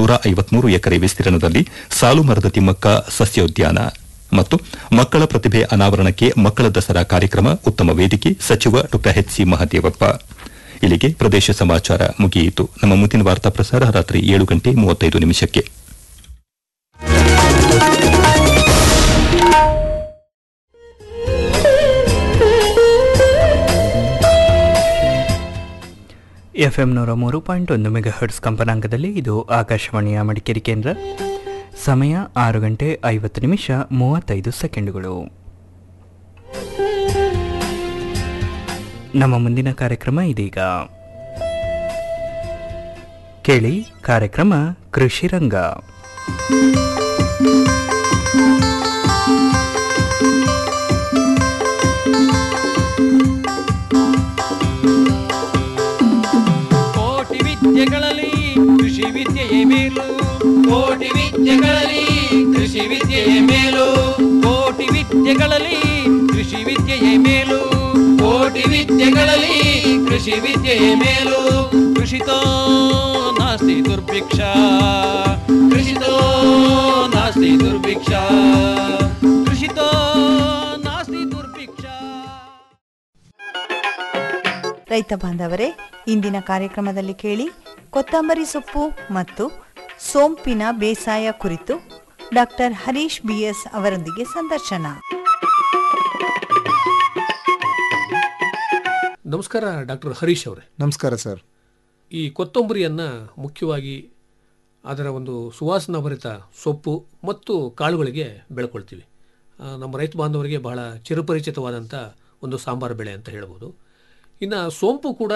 ನೂರ ಐವತ್ಮೂರು ಎಕರೆ ವಿಸ್ತೀರ್ಣದಲ್ಲಿ ಸಾಲು ಮರದ ತಿಮ್ಮಕ್ಕ ಸಸ್ಯೋದ್ಯಾನ ಮತ್ತು ಮಕ್ಕಳ ಪ್ರತಿಭೆ ಅನಾವರಣಕ್ಕೆ ಮಕ್ಕಳ ದಸರಾ ಕಾರ್ಯಕ್ರಮ ಉತ್ತಮ ವೇದಿಕೆ ಸಚಿವ ಡಾ ಎಚ್ ಸಿ ಮಹದೇವಪ್ಪ ಇಲ್ಲಿಗೆ ಪ್ರದೇಶ ಸಮಾಚಾರ ಮುಗಿಯಿತು ನಮ್ಮ ಮುಂದಿನ ವಾರ್ತಾ ಪ್ರಸಾರ ರಾತ್ರಿ ಏಳು ಗಂಟೆ ಮೂವತ್ತೈದು ನಿಮಿಷಕ್ಕೆ ಎಫ್ಎಂ ನೂರ ಮೂರು ಪಾಯಿಂಟ್ ಒಂದು ಮೆಗಾ ಹರ್ಟ್ಸ್ ಕಂಪನಾಂಕದಲ್ಲಿ ಇದು ಆಕಾಶವಾಣಿಯ ಮಡಿಕೇರಿ ಕೇಂದ್ರ ಸಮಯ ಆರು ಗಂಟೆ ಐವತ್ತು ನಿಮಿಷ ಮೂವತ್ತೈದು ಸೆಕೆಂಡುಗಳು ನಮ್ಮ ಮುಂದಿನ ಕಾರ್ಯಕ್ರಮ ಇದೀಗ ಕೇಳಿ ಕಾರ್ಯಕ್ರಮ ಕೃಷಿ ರಂಗ ಕೋಟಿ ವಿದ್ಯೆಗಳಲ್ಲಿ ಕೃಷಿ ವಿದ್ಯೆಯೇ ಮೇಲು ಕೋಟಿ ವಿದ್ಯೆಗಳಲ್ಲಿ ಕೃಷಿ ವಿದ್ಯೆಯೇ ಮೇಲು ಕೋಟಿ ವಿದ್ಯೆಗಳಲ್ಲಿ ಕೃಷಿ ವಿದ್ಯೆಯೇ ಮೇಲು ಕೋಟಿ ವಿದ್ಯೆಗಳಲ್ಲಿ ಕೃಷಿ ವಿದ್ಯೆಯೇ ಮೇಲು ಕೃಷಿತೋ ನಾಸ್ತಿ ದುರ್ಭಿಕ್ಷ ಕೃಷಿತೋ ನಾಸ್ತಿ ದುರ್ಭಿಕ್ಷ ಕೃಷಿತೋ ನಾಸ್ತಿ ದುರ್ಭಿಕ್ಷ ರೈತ ಬಾಂಧವರೇ ಇಂದಿನ ಕಾರ್ಯಕ್ರಮದಲ್ಲಿ ಕೇಳಿ ಕೊತ್ತಂಬರಿ ಸೊಪ್ಪು ಮತ್ತು ಸೋಂಪಿನ ಬೇಸಾಯ ಕುರಿತು ಡಾಕ್ಟರ್ ಹರೀಶ್ ಬಿಎಸ್ ಅವರೊಂದಿಗೆ ಸಂದರ್ಶನ ನಮಸ್ಕಾರ ಡಾಕ್ಟರ್ ಹರೀಶ್ ಅವರೇ ನಮಸ್ಕಾರ ಸರ್ ಈ ಕೊತ್ತಂಬರಿಯನ್ನು ಮುಖ್ಯವಾಗಿ ಅದರ ಒಂದು ಸುವಾಸನಾ ಭರಿತ ಸೊಪ್ಪು ಮತ್ತು ಕಾಳುಗಳಿಗೆ ಬೆಳ್ಕೊಳ್ತೀವಿ ಆ, ನಮ್ಮ ರೈತ ಬಾಂಧವರಿಗೆ ಬಹಳ ಚಿರಪರಿಚಿತವಾದಂಥ ಒಂದು ಸಾಂಬಾರು ಬೆಳೆ ಅಂತ ಹೇಳ್ಬೋದು ಇನ್ನು ಸೋಂಪು ಕೂಡ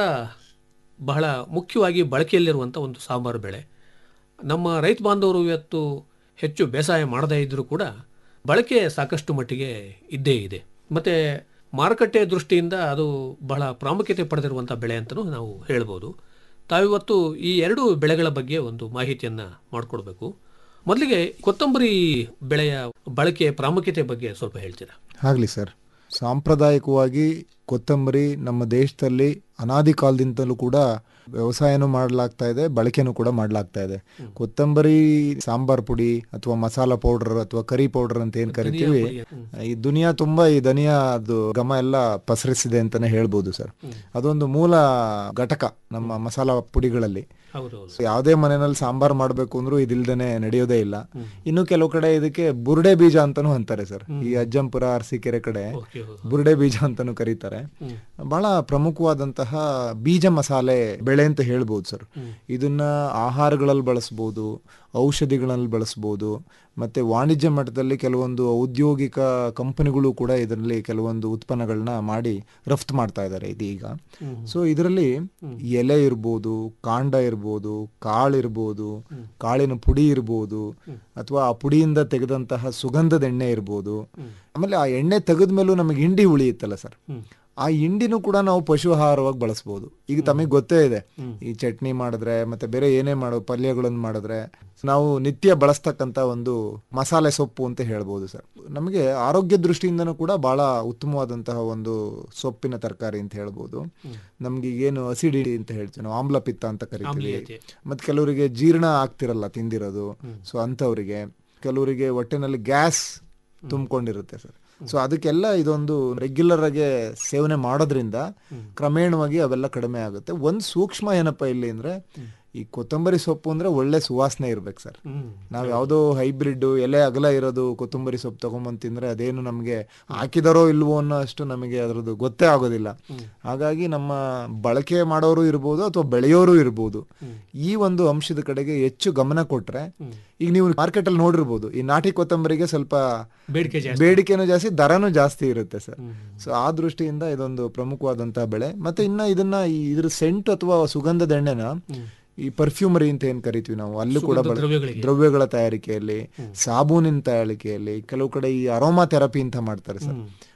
ಬಹಳ ಮುಖ್ಯವಾಗಿ ಬಳಕೆಯಲ್ಲಿರುವಂಥ ಒಂದು ಸಾಂಬಾರು ಬೆಳೆ ನಮ್ಮ ರೈತ ಬಾಂಧವರು ಇವತ್ತು ಹೆಚ್ಚು ಬೇಸಾಯ ಮಾಡದೇ ಇದ್ದರೂ ಕೂಡ ಬಳಕೆ ಸಾಕಷ್ಟು ಮಟ್ಟಿಗೆ ಇದ್ದೇ ಇದೆ ಮತ್ತು ಮಾರುಕಟ್ಟೆ ದೃಷ್ಟಿಯಿಂದ ಅದು ಬಹಳ ಪ್ರಾಮುಖ್ಯತೆ ಪಡೆದಿರುವಂಥ ಬೆಳೆ ಅಂತಲೂ ನಾವು ಹೇಳ್ಬೋದು ತಾವಿವತ್ತು ಈ ಎರಡು ಬೆಳೆಗಳ ಬಗ್ಗೆ ಒಂದು ಮಾಹಿತಿಯನ್ನು ಮಾಡಿಕೊಡ್ಬೇಕು ಮೊದಲಿಗೆ ಕೊತ್ತಂಬರಿ ಬೆಳೆಯ ಬಳಕೆ ಪ್ರಾಮುಖ್ಯತೆ ಬಗ್ಗೆ ಸ್ವಲ್ಪ ಹೇಳ್ತೀರಾ ಆಗಲಿ ಸರ್ ಸಾಂಪ್ರದಾಯಿಕವಾಗಿ ಕೊತ್ತಂಬರಿ ನಮ್ಮ ದೇಶದಲ್ಲಿ ಅನಾದಿ ಕಾಲದಿಂದಲೂ ಕೂಡ ವ್ಯವಸಾಯನೂ ಮಾಡಲಾಗ್ತಾ ಇದೆ ಬಳಕೆನೂ ಕೂಡ ಮಾಡಲಾಗ್ತಾ ಇದೆ ಕೊತ್ತಂಬರಿ ಸಾಂಬಾರ್ ಪುಡಿ ಅಥವಾ ಮಸಾಲ ಪೌಡರ್ ಅಥವಾ ಕರಿ ಪೌಡರ್ ಅಂತ ಏನ್ ಕರಿತೀವಿ ಈ ದುನಿಯಾ ತುಂಬಾ ಈ ಧನಿಯಾ ಅದು ಘಮ ಎಲ್ಲ ಪಸರಿಸಿದೆ ಅಂತಾನೆ ಹೇಳ್ಬೋದು ಸರ್ ಅದೊಂದು ಮೂಲ ಘಟಕ ನಮ್ಮ ಮಸಾಲ ಪುಡಿಗಳಲ್ಲಿ ಹೌದು So, ಯಾವುದೇ ಮನೆಯಲ್ಲಿ ಸಾಂಬಾರ್ ಮಾಡ್ಬೇಕು ಅಂದ್ರೂ ಇದಿಲ್ದೇನೆ ನಡೆಯೋದೇ ಇಲ್ಲ ಇನ್ನು ಕೆಲವು ಕಡೆ ಇದಕ್ಕೆ ಬುರ್ಡೆ ಬೀಜ ಅಂತಾನೂ ಅಂತಾರೆ ಸರ್ ಈ ಅಜ್ಜಂಪುರ ಅರಸೀಕೆರೆ ಕಡೆ ಓಕೆ ಬುರ್ಡೆ ಬೀಜ ಅಂತಾನೂ ಕರೀತಾರೆ ಬಹಳ ಪ್ರಮುಖವಾದಂತಹ ಬೀಜ ಮಸಾಲೆ ಬೆಳೆ ಅಂತ ಹೇಳ್ಬೋದು ಸರ್ ಇದನ್ನ ಆಹಾರಗಳಲ್ಲಿ ಬಳಸ್ಬೋದು ಔಷಧಿಗಳಲ್ಲಿ ಬಳಸ್ಬೋದು ಮತ್ತೆ ವಾಣಿಜ್ಯ ಮಟ್ಟದಲ್ಲಿ ಕೆಲವೊಂದು ಔದ್ಯೋಗಿಕ ಕಂಪನಿಗಳು ಕೂಡ ಇದರಲ್ಲಿ ಕೆಲವೊಂದು ಉತ್ಪನ್ನಗಳನ್ನ ಮಾಡಿ ರಫ್ತು ಮಾಡ್ತಾ ಇದ್ದಾರೆ ಇದೀಗ ಸೊ ಇದರಲ್ಲಿ ಎಲೆ ಇರ್ಬೋದು ಕಾಂಡ ಇರ್ಬೋದು ಕಾಳಿರ್ಬೋದು ಕಾಳಿನ ಪುಡಿ ಇರ್ಬೋದು ಅಥವಾ ಆ ಪುಡಿಯಿಂದ ತೆಗೆದಂತಹ ಸುಗಂಧದ ಎಣ್ಣೆ ಇರ್ಬೋದು ಆಮೇಲೆ ಆ ಎಣ್ಣೆ ತೆಗೆದ ಮೇಲೂ ನಮಗೆ ಹಿಂಡಿ ಉಳಿಯುತ್ತಲ್ಲ ಸರ್ ಆ ಹಿಂಡಿನೂ ಕೂಡ ನಾವು ಪಶು ಆಹಾರವಾಗಿ ಬಳಸ್ಬೋದು ಈಗ ತಮಗೆ ಗೊತ್ತೇ ಇದೆ ಈ ಚಟ್ನಿ ಮಾಡಿದ್ರೆ ಮತ್ತೆ ಬೇರೆ ಏನೇ ಮಾಡೋ ಪಲ್ಯಗಳನ್ನು ಮಾಡಿದ್ರೆ ನಾವು ನಿತ್ಯ ಬಳಸ್ತಕ್ಕಂತ ಒಂದು ಮಸಾಲೆ ಸೊಪ್ಪು ಅಂತ ಹೇಳ್ಬೋದು ಸರ್ ನಮಗೆ ಆರೋಗ್ಯ ದೃಷ್ಟಿಯಿಂದನೂ ಕೂಡ ಬಹಳ ಉತ್ತಮವಾದಂತಹ ಒಂದು ಸೊಪ್ಪಿನ ತರಕಾರಿ ಅಂತ ಹೇಳ್ಬೋದು ನಮ್ಗೆ ಏನು ಅಸಿಡಿಟಿ ಅಂತ ಹೇಳ್ತೀವಿ ನಾವು ಆಮ್ಲಪಿತ್ತ ಅಂತ ಕರಿತೀವಿ ಆಮ್ಲೀಯತೆ. ಮತ್ತೆ ಕೆಲವರಿಗೆ ಜೀರ್ಣ ಆಗ್ತಿರಲ್ಲ ತಿಂದಿರೋದು ಸೊ ಅಂಥವರಿಗೆ ಕೆಲವರಿಗೆ ಹೊಟ್ಟೆನಲ್ಲಿ ಗ್ಯಾಸ್ ತುಂಬಿಕೊಂಡಿರುತ್ತೆ ಸರ್ ಸೊ ಅದಕ್ಕೆಲ್ಲ ಇದೊಂದು ರೆಗ್ಯುಲರ್ ಆಗಿ ಸೇವನೆ ಮಾಡೋದ್ರಿಂದ ಕ್ರಮೇಣವಾಗಿ ಅವೆಲ್ಲ ಕಡಿಮೆ ಆಗುತ್ತೆ ಒಂದು ಸೂಕ್ಷ್ಮ ಏನಪ್ಪ ಇಲ್ಲಿ ಅಂದ್ರೆ ಈ ಕೊತ್ತಂಬರಿ ಸೊಪ್ಪು ಅಂದ್ರೆ ಒಳ್ಳೆ ಸುವಾಸನೆ ಇರ್ಬೇಕು ಸರ್ ನಾವು ಯಾವುದೋ ಹೈಬ್ರಿಡ್ ಎಲೆ ಅಗಲ ಇರೋದು ಕೊತ್ತಂಬರಿ ಸೊಪ್ಪು ತಗೊಂಬಂದ್ ತಿಂದ್ರೆ ಅದೇನು ನಮಗೆ ಹಾಕಿದಾರೋ ಇಲ್ವೋ ಅನ್ನೋ ಅಷ್ಟು ನಮಗೆ ಅದರದ್ದು ಗೊತ್ತೇ ಆಗೋದಿಲ್ಲ ಹಾಗಾಗಿ ನಮ್ಮ ಬಳಕೆ ಮಾಡೋರು ಇರ್ಬೋದು ಅಥವಾ ಬೆಳೆಯೋರು ಇರ್ಬೋದು ಈ ಒಂದು ಅಂಶದ ಕಡೆಗೆ ಹೆಚ್ಚು ಗಮನ ಕೊಟ್ರೆ ಈಗ ನೀವು ಮಾರ್ಕೆಟ್ ಅಲ್ಲಿ ನೋಡಿರ್ಬೋದು ಈ ನಾಟಿ ಕೊತ್ತಂಬರಿಗೆ ಸ್ವಲ್ಪ ಬೇಡಿಕೆ ಜಾಸ್ತಿ ಬೇಡಿಕೆನೂ ಜಾಸ್ತಿ ದರನೂ ಜಾಸ್ತಿ ಇರುತ್ತೆ ಸರ್ ಸೊ ಆ ದೃಷ್ಟಿಯಿಂದ ಇದೊಂದು ಪ್ರಮುಖವಾದಂತಹ ಬೆಳೆ ಮತ್ತೆ ಇನ್ನ ಇದನ್ನ ಈ ಇದ್ರ ಸೆಂಟ್ ಅಥವಾ ಸುಗಂಧದ ಎಣ್ಣೆನ ಈ ಪರ್ಫ್ಯೂಮರಿ ಅಂತ ಏನ್ ಕರಿತೀವಿ ನಾವು ಅಲ್ಲೂ ಕೂಡ ಸುಗಂಧ ಬಳ- ದ್ರವ್ಯಗಳಿಗೆ. ದ್ರವ್ಯಗಳ ತಯಾರಿಕೆಯಲ್ಲಿ ಸಾಬೂನಿನ ತಯಾರಿಕೆಯಲ್ಲಿ ಕೆಲವು ಕಡೆ ಈ ಅರೋಮಾ ಥೆರಪಿ ಅಂತ ಮಾಡ್ತಾರೆ ಸರ್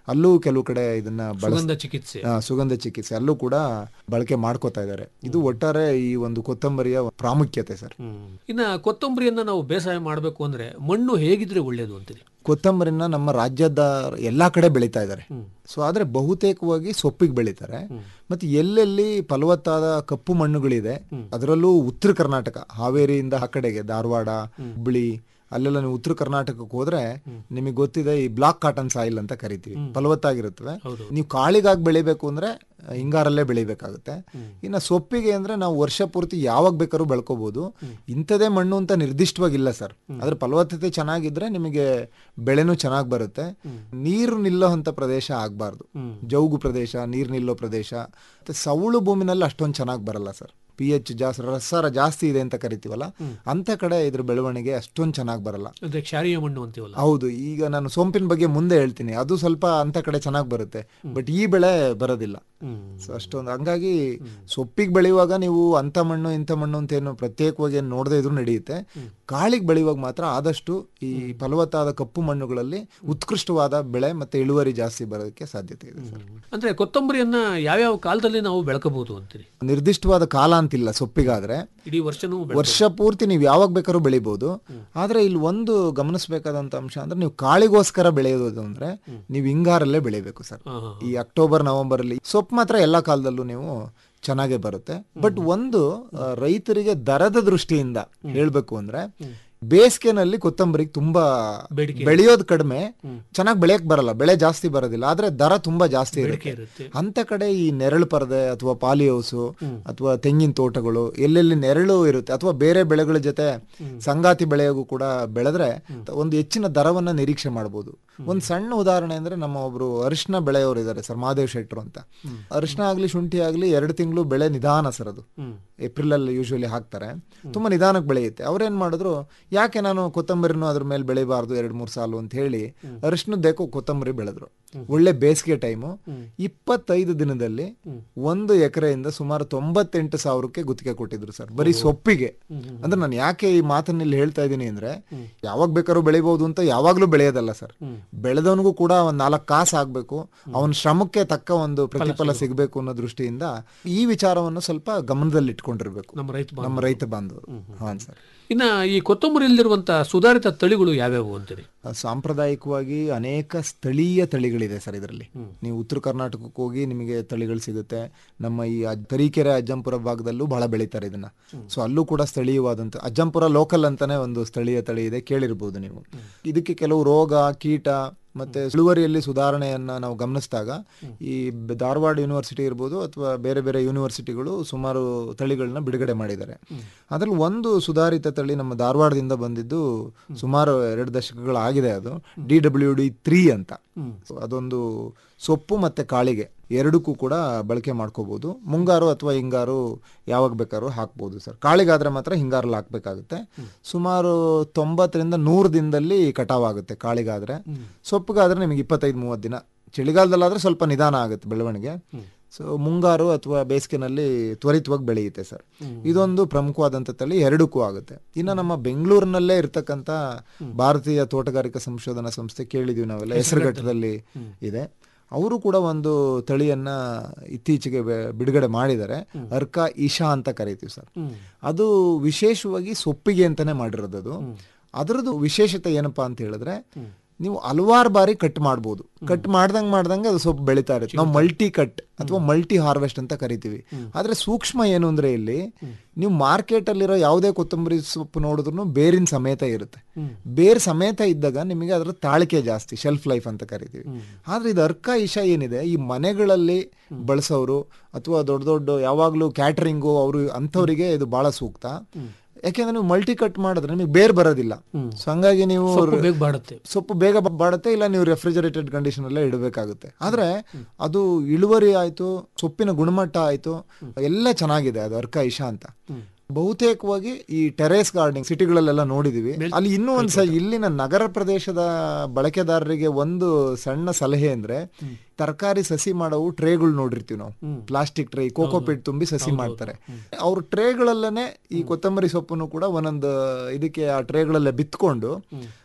ಅಲ್ಲೂ ಕೆಲವು ಕಡೆ ಇದನ್ನ ಬಳಸ್ ಸುಗಂಧ ಚಿಕಿತ್ಸೆ ಆ, ಸುಗಂಧ ಚಿಕಿತ್ಸೆ ಅಲ್ಲೂ ಕೂಡ ಬಳಕೆ ಮಾಡ್ಕೋತಾ ಇದ್ದಾರೆ ಇದು ಒಟ್ಟಾರೆ ಈ ಒಂದು ಕೊತ್ತಂಬರಿಯ ಪ್ರಾಮುಖ್ಯತೆ ಸರ್ ಹ್ಮ್. ಇನ್ನ ಕೊತ್ತಂಬರಿಯನ್ನ ನಾವು ಬೇಸಾಯ ಮಾಡಬೇಕು ಅಂದ್ರೆ ಮಣ್ಣು ಹೇಗಿದ್ರೆ ಒಳ್ಳೇದು ಅಂತೀರಿ ಕೊತ್ತಂಬರಿನ ನಮ್ಮ ರಾಜ್ಯದ ಎಲ್ಲಾ ಕಡೆ ಬೆಳೀತಾ ಇದ್ದಾರೆ ಸೊ ಆದ್ರೆ ಬಹುತೇಕವಾಗಿ ಸೊಪ್ಪಿಗೆ ಬೆಳೀತಾರೆ ಮತ್ತೆ ಎಲ್ಲೆಲ್ಲಿ ಫಲವತ್ತಾದ ಕಪ್ಪು ಮಣ್ಣುಗಳಿದೆ ಅದರಲ್ಲೂ ಉತ್ತರ ಕರ್ನಾಟಕ ಹಾವೇರಿಯಿಂದ ಆ ಕಡೆಗೆ ಧಾರವಾಡ ಹುಬ್ಬಳ್ಳಿ ಅಲ್ಲೆಲ್ಲ ನೀವು ಉತ್ತರ ಕರ್ನಾಟಕಕ್ಕೆ ಹೋದ್ರೆ ನಿಮಗೆ ಗೊತ್ತಿದೆ ಈ ಬ್ಲಾಕ್ ಕಾಟನ್ ಸಾಯಿಲ್ ಅಂತ ಕರಿತೀವಿ ಫಲವತ್ತಾಗಿರುತ್ತವೆ ನೀವು ಕಾಳಿಗಾಗಿ ಬೆಳಿಬೇಕು ಅಂದ್ರೆ ಆ, ಹಿಂಗಾರಲ್ಲೇ ಬೆಳಿಬೇಕಾಗುತ್ತೆ ಇನ್ನು ಸೊಪ್ಪಿಗೆ ಅಂದ್ರೆ ನಾವು ವರ್ಷ ಪೂರ್ತಿ ಯಾವಾಗ ಬೇಕಾದ್ರೂ ಬೆಳ್ಕೋಬಹುದು ಇಂಥದೇ ಮಣ್ಣು ಅಂತ ನಿರ್ದಿಷ್ಟವಾಗಿಲ್ಲ ಸರ್ ಅದ್ರ ಫಲವತ್ತತೆ ಚೆನ್ನಾಗಿದ್ರೆ ನಿಮಗೆ ಬೆಳೆನೂ ಚೆನ್ನಾಗಿ ಬರುತ್ತೆ ನೀರು ನಿಲ್ಲೋ ಅಂತ ಪ್ರದೇಶ ಆಗ್ಬಾರ್ದು ಜೌಗು ಪ್ರದೇಶ ನೀರು ನಿಲ್ಲೋ ಪ್ರದೇಶ ಮತ್ತೆ ಸೌಳು ಭೂಮಿನಲ್ಲಿ ಅಷ್ಟೊಂದು ಚೆನ್ನಾಗಿ ಬರಲ್ಲ ಸರ್ ಪಿ ಎಚ್ ಜಾಸ್ತಿ ರಸರ ಜಾಸ್ತಿ ಇದೆ ಅಂತ ಕರಿತೀವಲ್ಲ ಅಂತ ಕಡೆ ಇದ್ರ ಬೆಳವಣಿಗೆ ಅಷ್ಟೊಂದು ಚೆನ್ನಾಗಿ ಬರಲ್ಲ ಅಂದ್ರೆ ಕ್ಷಾರೀಯ ಮಣ್ಣು ಅಂತೀವಲ್ಲ ಹೌದು ಈಗ ನಾನು ಸೋಂಪಿನ ಬಗ್ಗೆ ಮುಂದೆ ಹೇಳ್ತೀನಿ ಅದು ಸ್ವಲ್ಪ ಅಂತ ಕಡೆ ಚೆನ್ನಾಗಿ ಬರುತ್ತೆ ಬಟ್ ಈ ಬೆಳೆ ಬರೋದಿಲ್ಲ ಸೊ ಅಷ್ಟೊಂದು ಹಂಗಾಗಿ ಸೊಪ್ಪಿಗೆ ಬೆಳೆಯುವಾಗ ನೀವು ಅಂತ ಮಣ್ಣು ಇಂಥ ಮಣ್ಣು ಅಂತ ಏನು ಪ್ರತ್ಯೇಕವಾಗಿ ಏನು ನೋಡದೇ ಇದ್ರೂ ನಡೆಯುತ್ತೆ ಕಾಳಿಗೆ ಬೆಳೆಯುವಾಗ ಮಾತ್ರ ಆದಷ್ಟು ಈ ಫಲವತ್ತಾದ ಕಪ್ಪು ಮಣ್ಣುಗಳಲ್ಲಿ ಉತ್ಕೃಷ್ಟವಾದ ಬೆಳೆ ಮತ್ತೆ ಇಳುವರಿ ಜಾಸ್ತಿ ಬರೋದಕ್ಕೆ ಸಾಧ್ಯತೆ ಇದೆ ಸರ್ ಅಂದ್ರೆ ಕೊತ್ತಂಬರಿಯನ್ನ ಯಾವ್ಯಾವ ಕಾಲದಲ್ಲಿ ನಾವು ಬೆಳಕಬಹುದು ಅಂತೀರಿ ನಿರ್ದಿಷ್ಟವಾದ ಕಾಲ ಅಂತಿಲ್ಲ ಸೊಪ್ಪಿಗಾದ್ರೆ ಇಡೀ ವರ್ಷನೂ ಬೆಳಕ- ವರ್ಷ ಪೂರ್ತಿ ನೀವು ಯಾವಾಗ ಬೇಕಾದ್ರೂ ಬೆಳಿಬಹುದು ಆದ್ರೆ ಇಲ್ಲಿ ಒಂದು ಗಮನಿಸಬೇಕಾದಂತ ಅಂಶ ಅಂದ್ರೆ ನೀವು ಕಾಳಿಗೋಸ್ಕರ ಬೆಳೆಯೋದು ಅಂದ್ರೆ ನೀವು ಹಿಂಗಾರಲ್ಲೇ ಬೆಳಿಬೇಕು ಸರ್ ಹಾ, ಹಾ. ಈ ಅಕ್ಟೋಬರ್ ನವೆಂಬರ್ ಅಲ್ಲಿ ಸೊಪ್ಪು ಮಾತ್ರ ಎಲ್ಲಾ ಕಾಲದಲ್ಲೂ ನೀವು ಚೆನ್ನಾಗೇ ಬರುತ್ತೆ ಬಟ್ ಒಂದು ಆ, ರೈತರಿಗೆ ದರದ ದೃಷ್ಟಿಯಿಂದ ಹೇಳ್ಬೇಕು ಅಂದ್ರೆ ಬೇಸಿಗೆನಲ್ಲಿ ಕೊತ್ತಂಬರಿಗೆ ತುಂಬಾ ಬೇಡಿಕೆ ಬೆಳೆಯೋದು ಕಡಿಮೆ ಚೆನ್ನಾಗಿ ಬೆಳೆಯಕ್ ಬರಲ್ಲ ಬೆಳೆ ಜಾಸ್ತಿ ಬರೋದಿಲ್ಲ ಆದ್ರೆ ದರ ತುಂಬಾ ಜಾಸ್ತಿ ಇರುತ್ತೆ ಇರುತ್ತೆ ಅಂತ ಕಡೆ ಈ ನೆರಳು ಪರದೆ ಅಥವಾ ಪಾಲಿ ಹೌಸು ಅಥವಾ ತೆಂಗಿನ ತೋಟಗಳು ಎಲ್ಲೆಲ್ಲಿ ನೆರಳು ಇರುತ್ತೆ ಅಥವಾ ಬೇರೆ ಬೆಳೆಗಳ ಜೊತೆ ಸಂಗಾತಿ ಬೆಳೆಯಾಗೂ ಕೂಡ ಬೆಳೆದ್ರೆ ಒಂದು ಹೆಚ್ಚಿನ ದರವನ್ನ ನಿರೀಕ್ಷೆ ಮಾಡಬಹುದು ಒಂದು ಸಣ್ಣ ಉದಾಹರಣೆ ಅಂದ್ರೆ ನಮ್ಮ ಒಬ್ರು ಅರಿಶಿನ ಬೆಳೆಯವರು ಇದ್ದಾರೆ ಸರ್ ಮಹಾದೇವ್ ಶೆಟ್ರು ಅಂತ ಅರಿಶಿನ ಆಗ್ಲಿ ಶುಂಠಿ ಆಗ್ಲಿ ಎರಡು ತಿಂಗಳು ಬೆಳೆ ನಿಧಾನ ಸರ್ ಅದು ಏಪ್ರಿಲ್ ಅಲ್ಲಿ ಯೂಶುವಲಿ ಹಾಕ್ತಾರೆ ತುಂಬಾ ನಿಧಾನಕ್ಕೆ ಬೆಳೆಯುತ್ತೆ ಅವ್ರೇನ್ ಮಾಡಿದ್ರು ಯಾಕೆ ನಾನು ಕೊತ್ತಂಬರಿನೂ ಅದ್ರ ಮೇಲೆ ಬೆಳಿಬಾರ್ದು ಎರಡ್ ಮೂರ್ ಸಾಲು ಅಂತ ಹೇಳಿ ಅರಿಶಿನದ್ದೇಕೋ ಕೊತ್ತಂಬರಿ ಬೆಳೆದ್ರು ಒಳ್ಳೆ ಬೇಸಿಗೆ ಟೈಮು ಇಪ್ಪತ್ತೈದು ದಿನದಲ್ಲಿ ಒಂದು ಎಕರೆಯಿಂದ ಸುಮಾರು ತೊಂಬತ್ತೆಂಟು ಸಾವಿರಕ್ಕೆ ಗುತ್ತಿಗೆ ಕೊಟ್ಟಿದ್ರು ಸರ್ ಬರೀ ಸೊಪ್ಪಿಗೆ ಅಂದ್ರೆ ನಾನು ಯಾಕೆ ಈ ಮಾತನ್ನ ಇಲ್ಲಿ ಹೇಳ್ತಾ ಇದ್ದೀನಿ ಅಂದ್ರೆ ಯಾವಾಗ ಬೇಕಾದ್ರೂ ಬೆಳಿಬಹುದು ಅಂತ ಯಾವಾಗ್ಲೂ ಬೆಳೆಯೋದಲ್ಲ ಸರ್ ಬೆಳೆದವನಿಗೂ ಕೂಡ ಒಂದ್ ನಾಲ್ಕು ಕಾಸು ಆಗ್ಬೇಕು ಅವನ ಶ್ರಮಕ್ಕೆ ತಕ್ಕ ಒಂದು ಪ್ರತಿಫಲ ಸಿಗಬೇಕು ಅನ್ನೋ ದೃಷ್ಟಿಯಿಂದ ಈ ವಿಚಾರವನ್ನು ಸ್ವಲ್ಪ ಗಮನದಲ್ಲಿ ಇಟ್ಕೊಂಡಿರ್ಬೇಕು ನಮ್ಮ ರೈತ ಬಾಂಧವರು. ನಮ್ಮ ರೈತ ಬಾಂಧವರು ಹಾಂ ಸರ್ ಇನ್ನ ಈ ಕೊತ್ತಂಬರಿಯಲ್ಲಿರುವಂತ ಸುಧಾರಿತ ತಳಿಗಳು ಯಾವ್ಯಾವು ಅಂತೀರಿ ಸಾಂಪ್ರದಾಯಿಕವಾಗಿ ಅನೇಕ ಸ್ಥಳೀಯ ತಳಿಗಳಿದೆ ಸರ್ ಇದರಲ್ಲಿ ನೀವು ಉತ್ತರ ಕರ್ನಾಟಕಕ್ಕೆ ಹೋಗಿ ನಿಮಗೆ ತಳಿಗಳು ಸಿಗುತ್ತೆ ನಮ್ಮ ಈ ಅಜ್- ತರೀಕೆರೆ ಅಜ್ಜಂಪುರ ಭಾಗದಲ್ಲೂ ಬಹಳ ಬೆಳೀತಾರೆ ಇದನ್ನ ಸೊ ಅಲ್ಲೂ ಕೂಡ ಸ್ಥಳೀಯವಾದಂತ ಅಜ್ಜಂಪುರ ಲೋಕಲ್ ಅಂತಾನೆ ಒಂದು ಸ್ಥಳೀಯ ತಳಿ ಇದೆ ಕೇಳಿರ್ಬೋದು ನೀವು ಇದಕ್ಕೆ ಕೆಲವು ರೋಗ ಕೀಟ ಮತ್ತೆ ಇಳುವರಿಯಲ್ಲಿ ಸುಧಾರಣೆಯನ್ನ ನಾವು ಗಮನಿಸಿದಾಗ ಈ ಬ- ಧಾರವಾಡ ಯೂನಿವರ್ಸಿಟಿ ಇರ್ಬೋದು ಅಥವಾ ಬೇರೆ ಬೇರೆ ಯೂನಿವರ್ಸಿಟಿಗಳು ಸುಮಾರು ತಳಿಗಳನ್ನ ಬಿಡುಗಡೆ ಮಾಡಿದ್ದಾರೆ ಅದ್ರಲ್ಲಿ ಒಂದು ಸುಧಾರಿತ ತಳಿ ನಮ್ಮ ಧಾರವಾಡದಿಂದ ಬಂದಿದ್ದು ಸುಮಾರು ಎರಡು ದಶಕಗಳಾಗಿದೆ ಅದು ಡಿ ಡಬ್ಲ್ಯೂ ಡಿ ತ್ರೀ ಅಂತ So ಅದೊಂದು ಸೊಪ್ಪು ಮತ್ತೆ ಕಾಳಿಗೆ ಎರಡಕ್ಕೂ ಕೂಡ ಬಳಕೆ ಮಾಡ್ಕೋಬಹುದು ಮುಂಗಾರು ಅಥವಾ ಹಿಂಗಾರು ಯಾವಾಗ ಬೇಕಾದ್ರೂ ಹಾಕ್ಬೋದು ಸರ್ ಕಾಳಿಗಾದ್ರೆ ಮಾತ್ರ ಹಿಂಗಾರಲ್ಲಿ ಹಾಕ್ಬೇಕಾಗುತ್ತೆ ಸುಮಾರು ತೊಂಬತ್ತರಿಂದ ನೂರು ದಿನದಲ್ಲಿ ಕಟಾವ್ ಆಗುತ್ತೆ ಕಾಳಿಗಾದ್ರೆ ಸೊಪ್ಪಿಗಾದ್ರೆ ನಿಮಗೆ ಇಪ್ಪತ್ತೈದು ಮೂವತ್ತು ದಿನ ಚಳಿಗಾಲದಲ್ಲಾದ್ರೆ ಸ್ವಲ್ಪ ನಿಧಾನ ಆಗುತ್ತೆ ಬೆಳವಣಿಗೆ ಸೊ ಮುಂಗಾರು ಅಥವಾ ಬೇಸಿಗೆನಲ್ಲಿ ತ್ವರಿತವಾಗಿ ಬೆಳೆಯುತ್ತೆ ಸರ್ ಇದೊಂದು ಪ್ರಮುಖವಾದಂಥ ತಳಿ ಎರಡಕ್ಕೂ ಆಗುತ್ತೆ ಇನ್ನು ನಮ್ಮ ಬೆಂಗಳೂರಿನಲ್ಲೇ ಇರ್ತಕ್ಕಂಥ ಭಾರತೀಯ ತೋಟಗಾರಿಕಾ ಸಂಶೋಧನಾ ಸಂಸ್ಥೆ ಕೇಳಿದೀವಿ ನಾವೆಲ್ಲ ಹೆಸರುಘಟ್ಟದಲ್ಲಿ ಇದೆ ಅವರು ಕೂಡ ಒಂದು ತಳಿಯನ್ನ ಇತ್ತೀಚೆಗೆ ಬೆ- ಬಿಡುಗಡೆ ಮಾಡಿದ್ದಾರೆ ಅರ್ಕ ಈಶಾ ಅಂತ ಕರಿತೀವಿ ಸರ್ ಅದು ವಿಶೇಷವಾಗಿ ಸೊಪ್ಪಿಗೆ ಅಂತಾನೆ ಮಾಡಿರೋದು ಅದು ಅದರದ್ದು ವಿಶೇಷತೆ ಏನಪ್ಪಾ ಅಂತ ಹೇಳಿದ್ರೆ ನೀವು ಹಲವಾರು ಬಾರಿ ಕಟ್ ಮಾಡ್ಬೋದು ಕಟ್ ಮಾಡ್ದಂಗ್ ಮಾಡ್ದಂಗೆ ಅದು ಸೊಪ್ಪು ಬೆಳೀತಾ ಇರುತ್ತೆ ನಾವು ಮಲ್ಟಿ ಕಟ್ ಅಥವಾ ಮಲ್ಟಿ ಹಾರ್ವೆಸ್ಟ್ ಅಂತ ಕರಿತೀವಿ ಆದ್ರೆ ಸೂಕ್ಷ್ಮ ಏನು ಅಂದ್ರೆ ಇಲ್ಲಿ ನೀವು ಮಾರ್ಕೆಟ್ ಅಲ್ಲಿರೋ ಯಾವುದೇ ಕೊತ್ತಂಬರಿ ಸೊಪ್ಪು ನೋಡಿದ್ರು ಬೇರಿನ ಸಮೇತ ಇರುತ್ತೆ ಬೇರ್ ಸಮೇತ ಇದ್ದಾಗ ನಿಮಗೆ ಅದರ ತಾಳಿಕೆ ಜಾಸ್ತಿ ಶೆಲ್ಫ್ ಲೈಫ್ ಅಂತ ಕರಿತೀವಿ ಆದ್ರೆ ಇದು ಅರ್ಕ ಇಶಾ ಏನಿದೆ ಈ ಮನೆಗಳಲ್ಲಿ ಬಳಸೋರು ಅಥವಾ ದೊಡ್ಡ ದೊಡ್ಡ ಯಾವಾಗ್ಲೂ ಕ್ಯಾಟರಿಂಗು ಅವರು ಅಂಥವರಿಗೆ ಇದು ಬಹಳ ಸೂಕ್ತ ಯಾಕೆಂದ್ರೆ ನೀವು ಮಲ್ಟಿ ಕಟ್ ಮಾಡಿದ್ರೆ ನಿಮಗೆ ಬೇರ್ ಬರೋದಿಲ್ಲ ಸೊ ಹಂಗಾಗಿ ನೀವು ಸೊಪ್ಪು ಬೇಗ ಬಾಡುತ್ತೆ ಸೊಪ್ಪು ಬೇಗ ಬ- ಬಾಡುತ್ತೆ ಇಲ್ಲ ನೀವು ರೆಫ್ರಿಜರೇಟೆಡ್ ಕಂಡೀಷನ್ ಅಲ್ಲೇ ಇಡಬೇಕಾಗುತ್ತೆ ಆದ್ರೆ ಅದು ಇಳುವರಿ ಆಯ್ತು ಸೊಪ್ಪಿನ ಗುಣಮಟ್ಟ ಆಯ್ತು ಎಲ್ಲ ಚೆನ್ನಾಗಿದೆ ಅದು ಅರ್ಕ ಇಶಾ ಅಂತ ಬಹುತೇಕವಾಗಿ ಈ ಟೆರೇಸ್ ಗಾರ್ಡನಿಂಗ್ ಸಿಟಿಗಳಲ್ಲೆಲ್ಲ ನೋಡಿದೀವಿ ಅಲ್ಲಿ ಇನ್ನೂ ಒಂದು ಸ ಇಲ್ಲಿನ ನಗರ ಪ್ರದೇಶದ ಬಳಕೆದಾರರಿಗೆ ಒಂದು ಸಣ್ಣ ಸಲಹೆ ಅಂದ್ರೆ ತರಕಾರಿ ಸಸಿ ಮಾಡವು ಟ್ರೇಗಳು ನೋಡಿರ್ತೀವಿ ನಾವು ಪ್ಲಾಸ್ಟಿಕ್ ಟ್ರೇ ಕೋಕೋಪೀಟ್ ತುಂಬಿ ಸಸಿ ಮಾಡ್ತಾರೆ ಅವ್ರ ಟ್ರೇಗಳಲ್ಲೇನೆ ಈ ಕೊತ್ತಂಬರಿ ಸೊಪ್ಪನ್ನು ಕೂಡ ಒಂದೊಂದು ಇದಕ್ಕೆ ಆ ಟ್ರೇಗಳಲ್ಲೇ ಬಿತ್ಕೊಂಡು